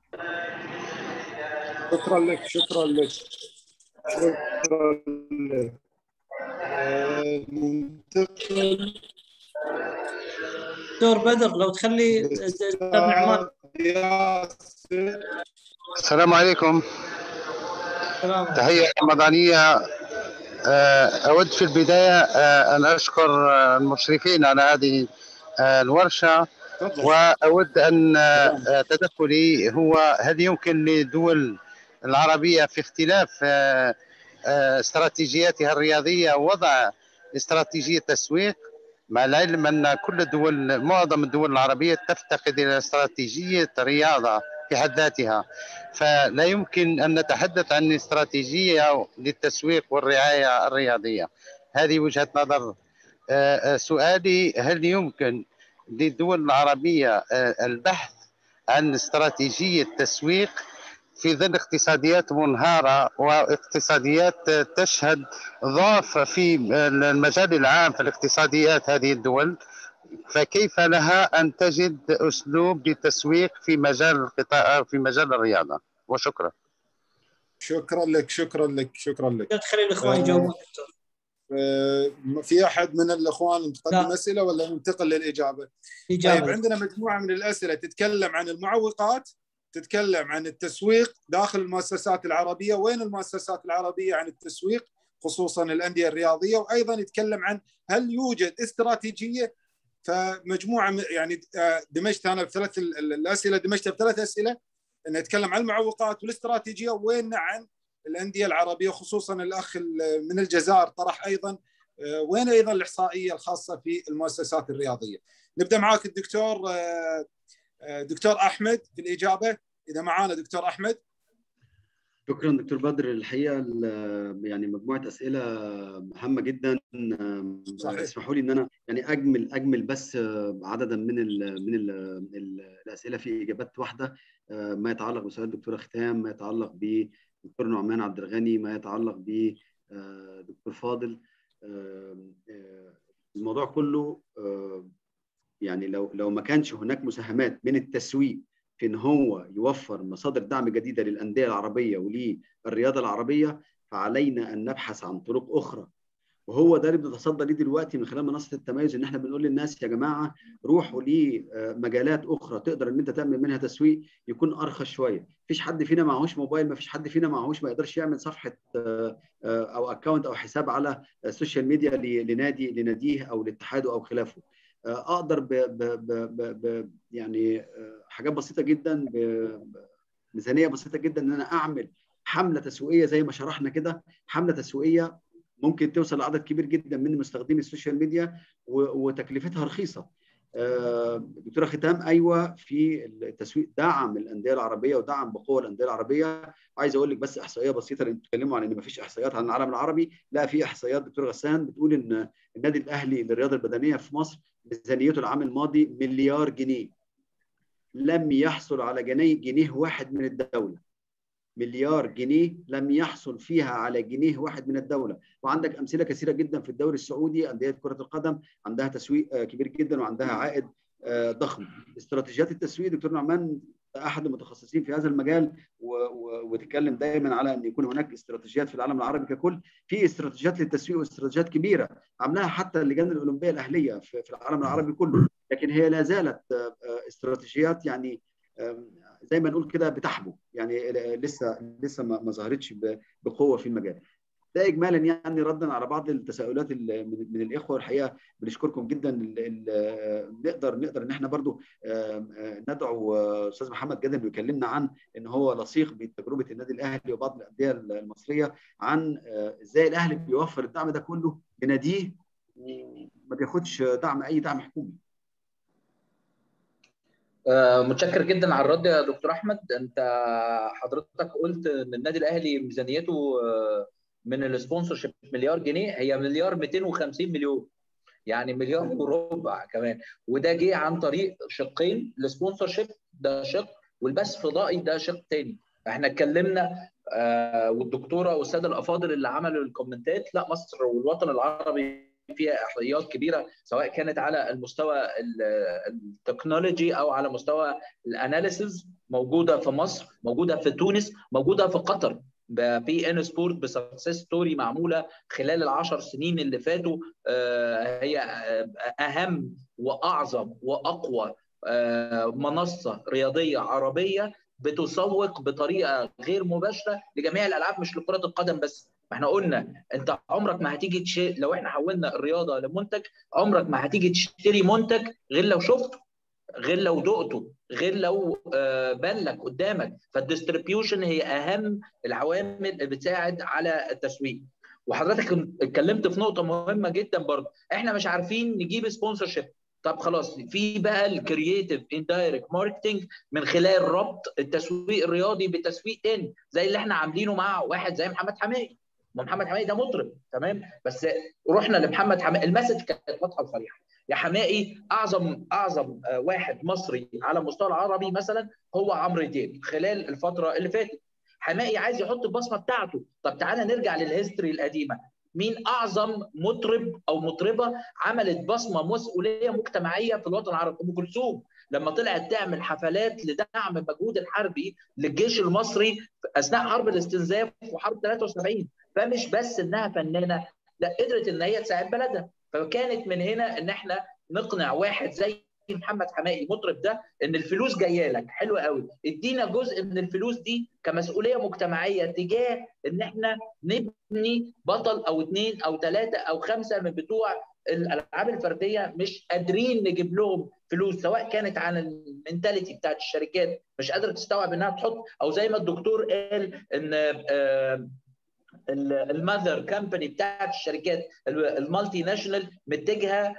شكرا لك شكرا لك شكرا لك ننتقل دكتور بدر لو تخلي استاذ نعمان السلام عليكم تحية رمضانية أود في البداية أن أشكر المشرفين على هذه الورشة وأود أن تدخلي هو هل يمكن للدول العربية في اختلاف استراتيجياتها الرياضية وضع استراتيجية تسويق مع العلم أن كل الدول معظم الدول العربية تفتقد إلى استراتيجية رياضة في حد ذاتها فلا يمكن ان نتحدث عن استراتيجيه للتسويق والرعايه الرياضيه هذه وجهه نظر سؤالي هل يمكن للدول العربيه البحث عن استراتيجيه تسويق في ظل اقتصاديات منهارة واقتصاديات تشهد ضعف في المجال العام في الاقتصاديات هذه الدول فكيف لها ان تجد اسلوب للتسويق في مجال القطاع في مجال الرياضه وشكرا شكرا لك شكرا لك شكرا لك تخلي الاخوان يجاوبون في احد من الاخوان تقدم اسئله ولا ننتقل للاجابه؟ إجابة. طيب عندنا مجموعه من الاسئله تتكلم عن المعوقات تتكلم عن التسويق داخل المؤسسات العربيه وين المؤسسات العربيه عن التسويق خصوصا الانديه الرياضيه وايضا يتكلم عن هل يوجد استراتيجيه فمجموعه يعني دمجت انا بثلاث الاسئله دمجتها بثلاث اسئله ان نتكلم عن المعوقات والاستراتيجيه وين عن الانديه العربيه وخصوصا الاخ من الجزائر طرح ايضا وين ايضا الاحصائيه الخاصه في المؤسسات الرياضيه. نبدا معك الدكتور دكتور احمد في الاجابه اذا معانا دكتور احمد. شكرا دكتور بدر الحقيقه يعني مجموعه اسئله هامه جدا صحيح. اسمحوا لي ان انا يعني اجمل اجمل بس عددا من ال من ال الاسئله في اجابات واحده ما يتعلق بسؤال الدكتوره ختام ما يتعلق بدكتور نعمان عبد الغني ما يتعلق ب دكتور فاضل الموضوع كله يعني لو لو ما كانش هناك مساهمات من التسويق في ان هو يوفر مصادر دعم جديده للانديه العربيه وللرياضه العربيه فعلينا ان نبحث عن طرق اخرى وهو ده اللي بنتصدى ليه دلوقتي من خلال منصه التميز ان احنا بنقول للناس يا جماعه روحوا لمجالات اخرى تقدر ان انت تعمل منها تسويق يكون ارخص شويه مفيش حد فينا معهوش موبايل مفيش حد فينا معهوش ما يقدرش يعمل صفحه او اكونت او حساب على السوشيال ميديا لنادي لناديه او لاتحاده او خلافه اقدر ب ب ب ب ب يعني حاجات بسيطه جدا بميزانيه بسيطه جدا ان انا اعمل حمله تسويقيه زي ما شرحنا كده حمله تسويقيه ممكن توصل لعدد كبير جدا من مستخدمي السوشيال ميديا وتكلفتها رخيصه دكتوره ختام ايوه في التسويق دعم الانديه العربيه ودعم بقوه الانديه العربيه عايز اقول لك بس احصائيه بسيطه انتوا بتتكلموا عن ان ما فيش احصائيات عن العالم العربي لا في احصائيات دكتور غسان بتقول ان النادي الاهلي للرياضه البدنيه في مصر ميزانيته العام الماضي مليار جنيه لم يحصل على جنيه جنيه واحد من الدوله مليار جنيه لم يحصل فيها على جنيه واحد من الدوله وعندك امثله كثيره جدا في الدوري السعودي انديه كره القدم عندها تسويق كبير جدا وعندها عائد ضخم استراتيجيات التسويق دكتور نعمان احد المتخصصين في هذا المجال وتكلم دايما على ان يكون هناك استراتيجيات في العالم العربي ككل في استراتيجيات للتسويق واستراتيجيات كبيره عملها حتى اللجان الاولمبيه الاهليه في العالم العربي كله لكن هي لا زالت استراتيجيات يعني زي ما نقول كده بتحبو يعني لسه لسه ما ظهرتش بقوه في المجال ده اجمالا يعني ردا على بعض التساؤلات من الاخوه الحقيقه بنشكركم جدا نقدر نقدر ان احنا برضو ندعو استاذ محمد جدا يكلمنا عن ان هو لصيق بتجربه النادي الاهلي وبعض الانديه المصريه عن ازاي الاهلي بيوفر الدعم ده كله لناديه وما بياخدش دعم اي دعم حكومي متشكر جدا على الرد يا دكتور احمد انت حضرتك قلت ان النادي الاهلي ميزانيته من السبونسر شيب مليار جنيه هي مليار 250 مليون يعني مليار وربع كمان وده جه عن طريق شقين السبونسر شيب ده شق والبث الفضائي ده شق تاني احنا اتكلمنا آه والدكتوره والساده الافاضل اللي عملوا الكومنتات لا مصر والوطن العربي فيها احصائيات كبيره سواء كانت على المستوى التكنولوجي او على مستوى الاناليسز موجوده في مصر موجوده في تونس موجوده في قطر بي ان سبورت بسكسس ستوري معموله خلال العشر سنين اللي فاتوا هي اهم واعظم واقوى منصه رياضيه عربيه بتسوق بطريقه غير مباشره لجميع الالعاب مش لكره القدم بس ما احنا قلنا انت عمرك ما هتيجي تشتري لو احنا حولنا الرياضه لمنتج عمرك ما هتيجي تشتري منتج غير لو شفته غير لو دقته غير لو بان لك قدامك فالديستريبيوشن هي اهم العوامل اللي بتساعد على التسويق وحضرتك اتكلمت في نقطه مهمه جدا برضه احنا مش عارفين نجيب سبونسر شيب طب خلاص في بقى الكرييتيف اندايركت ماركتنج من خلال ربط التسويق الرياضي بتسويق تاني زي اللي احنا عاملينه مع واحد زي محمد حماقي ما محمد حماقي ده مطرب تمام بس رحنا لمحمد حماقي المسج كانت واضحه وصريحه يا حماقي اعظم اعظم واحد مصري على المستوى العربي مثلا هو عمرو دياب خلال الفتره اللي فاتت حماقي عايز يحط البصمه بتاعته طب تعالى نرجع للهيستوري القديمه مين اعظم مطرب او مطربه عملت بصمه مسؤوليه مجتمعيه في الوطن العربي ام كلثوم لما طلعت تعمل حفلات لدعم المجهود الحربي للجيش المصري اثناء حرب الاستنزاف وحرب 73 فمش بس انها فنانه لا قدرت ان هي تساعد بلدها فكانت من هنا ان احنا نقنع واحد زي محمد حماقي المطرب ده ان الفلوس جايه لك حلو قوي ادينا جزء من الفلوس دي كمسؤوليه مجتمعيه تجاه ان احنا نبني بطل او اثنين او ثلاثه او خمسه من بتوع الالعاب الفرديه مش قادرين نجيب لهم فلوس سواء كانت عن المنتاليتي بتاعت الشركات مش قادره تستوعب انها تحط او زي ما الدكتور قال ان المذر كامباني بتاعت الشركات المالتي ناشونال متجهه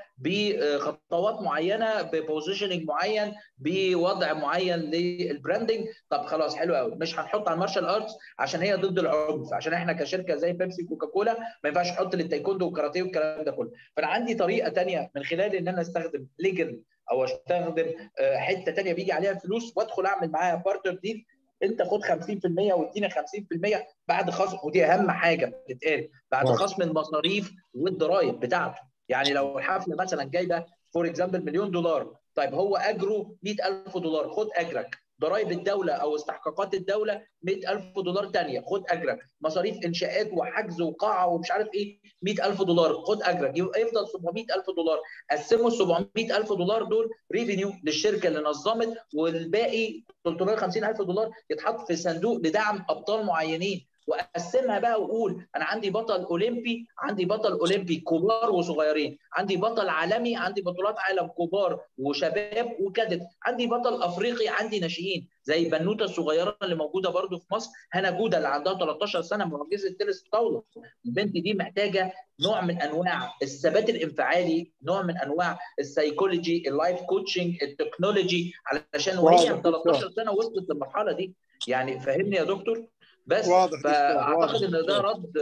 بخطوات معينه ببوزيشننج معين بوضع معين للبراندنج طب خلاص حلو قوي مش هنحط على المارشال ارتس عشان هي ضد العنف عشان احنا كشركه زي بيبسي كوكاكولا ما ينفعش نحط للتايكوندو والكاراتيه والكلام ده كله فانا عندي طريقه ثانيه من خلال ان انا استخدم ليجل او استخدم حته ثانيه بيجي عليها فلوس وادخل اعمل معاها بارتنر ديل انت خد 50% واديني 50% بعد خصم ودي اهم حاجه بتتقال بعد خصم المصاريف والضرائب بتاعته يعني لو الحفله مثلا جايبه فور اكزامبل مليون دولار طيب هو اجره 100000 دولار خد اجرك ضرائب الدوله او استحقاقات الدوله 100000 دولار ثانيه خد اجرك مصاريف انشاءات وحجز وقاعه ومش عارف ايه 100000 دولار خد اجرك يفضل 700000 دولار قسموا ال 700000 دولار دول ريفينيو للشركه اللي نظمت والباقي 350000 دولار يتحط في صندوق لدعم ابطال معينين واقسمها بقى واقول انا عندي بطل اولمبي عندي بطل اولمبي كبار وصغيرين عندي بطل عالمي عندي بطولات عالم كبار وشباب وكادت عندي بطل افريقي عندي ناشئين زي بنوته الصغيره اللي موجوده برده في مصر هنا جوده اللي عندها 13 سنه معجزه تنس الطاوله البنت دي محتاجه نوع من انواع الثبات الانفعالي نوع من انواع السيكولوجي اللايف كوتشنج التكنولوجي علشان وهي 13 سنه وصلت للمرحله دي يعني فهمني يا دكتور بس واضح فاعتقد ان ده رد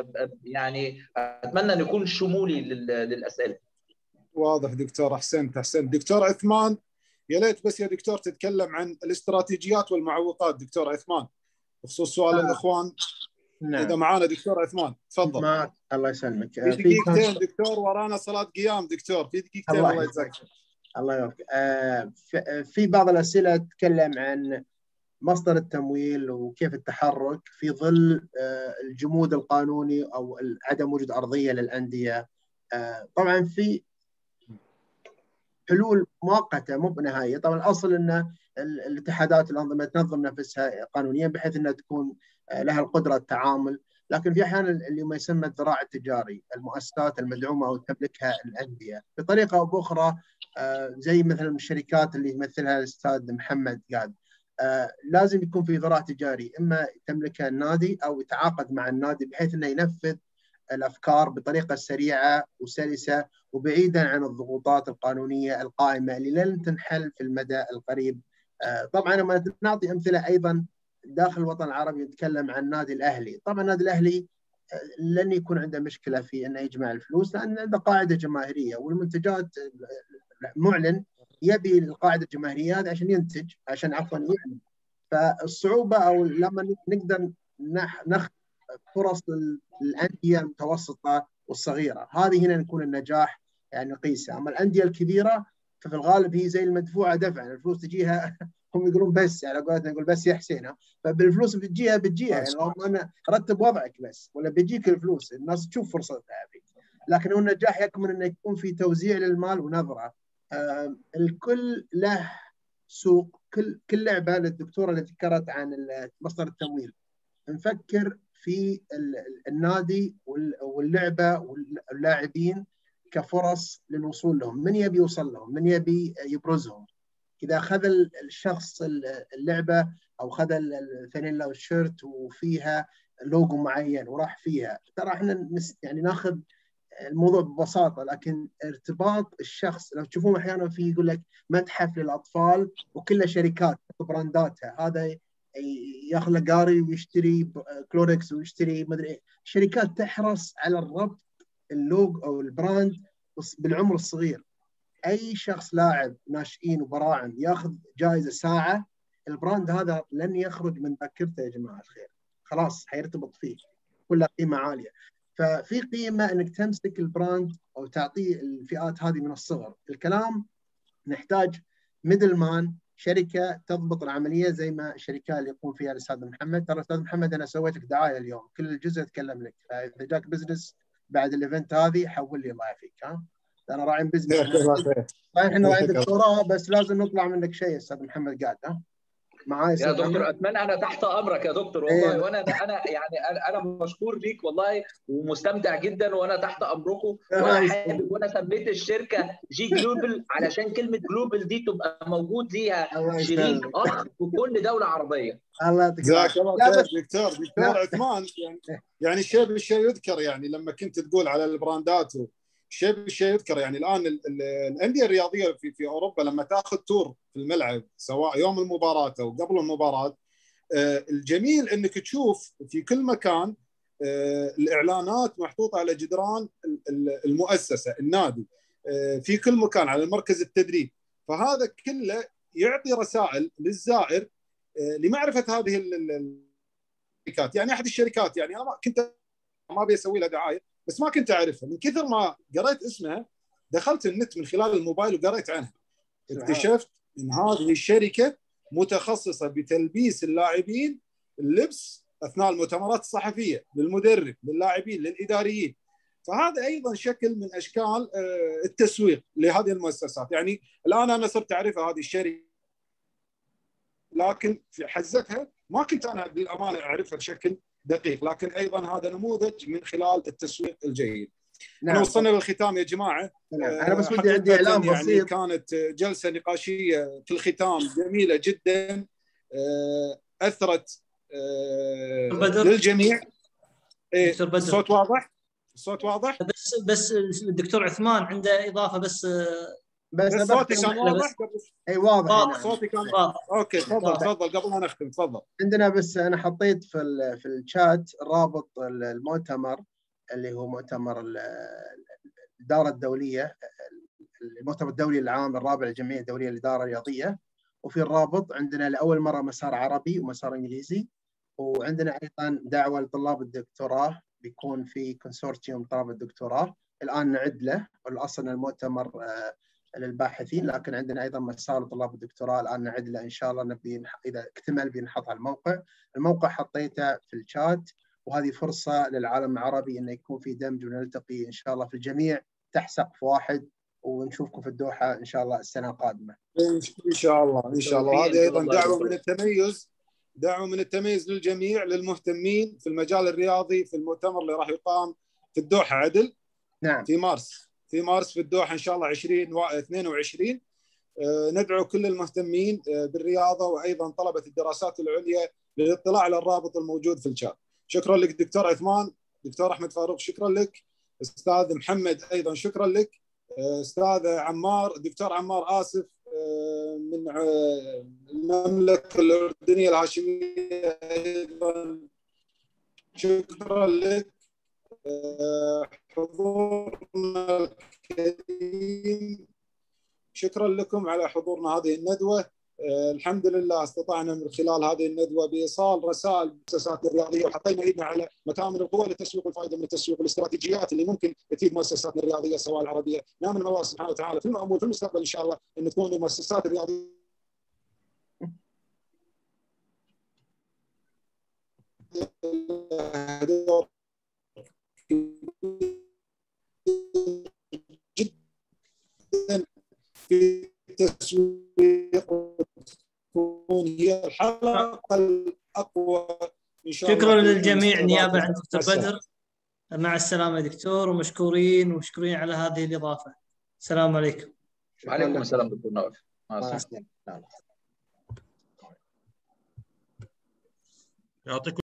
يعني اتمنى ان يكون شمولي للاسئله واضح دكتور احسنت احسنت دكتور عثمان يا ليت بس يا دكتور تتكلم عن الاستراتيجيات والمعوقات دكتور عثمان بخصوص سؤال آه. الاخوان نعم. اذا معانا دكتور عثمان تفضل معك الله يسلمك في دقيقتين دكتور ورانا صلاه قيام دكتور في دقيقتين الله, الله يجزاك الله يوفقك آه في بعض الاسئله تتكلم عن مصدر التمويل وكيف التحرك في ظل الجمود القانوني او عدم وجود ارضيه للانديه طبعا في حلول مؤقته مو بنهائيه طبعا الاصل ان الاتحادات الانظمه تنظم نفسها قانونيا بحيث انها تكون لها القدره التعامل لكن في احيانا اللي ما يسمى الذراع التجاري المؤسسات المدعومه او تملكها الانديه بطريقه او باخرى زي مثلا الشركات اللي يمثلها الاستاذ محمد قاد آه لازم يكون في ذراع تجاري اما تملكه النادي او يتعاقد مع النادي بحيث انه ينفذ الافكار بطريقه سريعه وسلسه وبعيدا عن الضغوطات القانونيه القائمه اللي لن تنحل في المدى القريب. آه طبعا لما نعطي امثله ايضا داخل الوطن العربي نتكلم عن النادي الاهلي، طبعا النادي الاهلي لن يكون عنده مشكله في انه يجمع الفلوس لان عنده قاعده جماهيريه والمنتجات معلن يبي القاعده الجماهيريه هذه عشان ينتج عشان عفوا يعلن فالصعوبه او لما نقدر ناخذ فرص الانديه المتوسطه والصغيره هذه هنا نكون النجاح يعني نقيسها اما الانديه الكبيره ففي الغالب هي زي المدفوعه دفعا الفلوس تجيها هم يقولون بس على يعني قولتنا نقول بس يا حسين فبالفلوس بتجيها بتجيها يعني انا رتب وضعك بس ولا بيجيك الفلوس الناس تشوف فرصتها فيك لكن هو النجاح يكمن انه يكون في توزيع للمال ونظره آه الكل له سوق كل كل لعبه للدكتوره اللي ذكرت عن مصدر التمويل نفكر في النادي واللعبه واللاعبين كفرص للوصول لهم من يبي يوصل لهم من يبي يبرزهم اذا اخذ الشخص اللعبه او اخذ الفانيلا والشيرت وفيها لوجو معين وراح فيها ترى احنا يعني ناخذ الموضوع ببساطه لكن ارتباط الشخص لو تشوفون احيانا في يقول لك متحف للاطفال وكله شركات برانداتها هذا ياخذ له قاري ويشتري كلوركس ويشتري مدري ايه شركات تحرص على الربط اللوج او البراند بالعمر الصغير اي شخص لاعب ناشئين وبراعم ياخذ جائزه ساعه البراند هذا لن يخرج من ذاكرته يا جماعه الخير خلاص حيرتبط فيه كلها قيمه عاليه ففي قيمه انك تمسك البراند او تعطيه الفئات هذه من الصغر الكلام نحتاج ميدل مان شركه تضبط العمليه زي ما الشركه اللي يقوم فيها الاستاذ محمد ترى الاستاذ محمد انا سويت لك دعايه اليوم كل الجزء اتكلم لك فاذا جاك بزنس بعد الايفنت هذه حول لي الله يعافيك ها انا راعي بزنس احنا راعي دكتوراه بس لازم نطلع منك شيء استاذ محمد قاعد ها معاي يا دكتور عثمان انا تحت امرك يا دكتور والله وانا انا يعني انا مشكور ليك والله ومستمتع جدا وانا تحت امركم وانا حابب وانا سميت الشركه جي جلوبال علشان كلمه جلوبال دي تبقى موجود ليها شريك اخ في كل دوله عربيه الله يعطيك جزاك الله خير دكتور دكتور عثمان يعني يعني الشيء بالشيء يذكر يعني لما كنت تقول على البراندات الشيء بالشيء يذكر يعني الان الانديه الرياضيه في في اوروبا لما تاخذ تور في الملعب سواء يوم المباراه او قبل المباراه الجميل انك تشوف في كل مكان الاعلانات محطوطه على جدران المؤسسه النادي في كل مكان على مركز التدريب فهذا كله يعطي رسائل للزائر لمعرفه هذه الشركات يعني احد الشركات يعني انا كنت ما ابي اسوي لها دعايه بس ما كنت اعرفها من كثر ما قريت اسمها دخلت النت من خلال الموبايل وقريت عنها اكتشفت ان هذه الشركه متخصصه بتلبيس اللاعبين اللبس اثناء المؤتمرات الصحفيه للمدرب للاعبين للاداريين فهذا ايضا شكل من اشكال التسويق لهذه المؤسسات يعني الان انا صرت اعرفها هذه الشركه لكن في حزتها ما كنت انا بالامانه اعرفها بشكل دقيق لكن ايضا هذا نموذج من خلال التسويق الجيد نعم. وصلنا للختام يا جماعه نعم. انا بس ودي عندي اعلان يعني بسيط كانت جلسه نقاشيه في الختام جميله جدا اثرت للجميع إيه الصوت واضح الصوت واضح بس بس الدكتور عثمان عنده اضافه بس بس صوتي كان واضح اي واضح نعم. صوتي كان واضح اوكي تفضل تفضل قبل ما نختم تفضل عندنا بس انا حطيت في في الشات رابط المؤتمر اللي هو مؤتمر الاداره الدوليه المؤتمر الدولي العام الرابع للجمعيه الدوليه للاداره الرياضيه وفي الرابط عندنا لاول مره مسار عربي ومسار انجليزي وعندنا ايضا دعوه لطلاب الدكتوراه بيكون في كونسورتيوم طلاب الدكتوراه الان نعد له والاصل المؤتمر للباحثين لكن عندنا ايضا مسار طلاب الدكتوراه الان نعد له ان شاء الله نبي اذا اكتمل بينحط على الموقع، الموقع حطيته في الشات وهذه فرصه للعالم العربي انه يكون في دمج ونلتقي ان شاء الله في الجميع تحت سقف واحد ونشوفكم في الدوحه ان شاء الله السنه القادمه. ان شاء الله ان شاء الله هذه ايضا دعوه من التميز دعوه من التميز للجميع للمهتمين في المجال الرياضي في المؤتمر اللي راح يقام في الدوحه عدل نعم في مارس في مارس في الدوحه ان شاء الله 20 و 22 ندعو كل المهتمين بالرياضه وايضا طلبه الدراسات العليا للاطلاع على الرابط الموجود في الشات. شكرا لك دكتور عثمان، دكتور احمد فاروق شكرا لك، استاذ محمد ايضا شكرا لك، استاذ عمار دكتور عمار اسف من المملكه الاردنيه الهاشميه ايضا شكرا لك حضورنا الكريم شكرا لكم على حضورنا هذه الندوه الحمد لله استطعنا من خلال هذه الندوه بايصال رسائل المؤسسات الرياضيه وحطينا ايدنا على مكامن القوه للتسويق والفائده من التسويق والاستراتيجيات اللي ممكن تفيد مؤسساتنا الرياضيه سواء العربيه نامل من الله سبحانه وتعالى في المامول في المستقبل ان شاء الله ان تكون المؤسسات الرياضيه جدا في التسويق وتكون هي الحلقه الاقوى ان شاء شكرا الله للجميع نيابه عن دكتور بدر مع السلامه دكتور ومشكورين ومشكورين على هذه الاضافه السلام عليكم وعليكم السلام دكتور نواف مع السلامه يعطيكم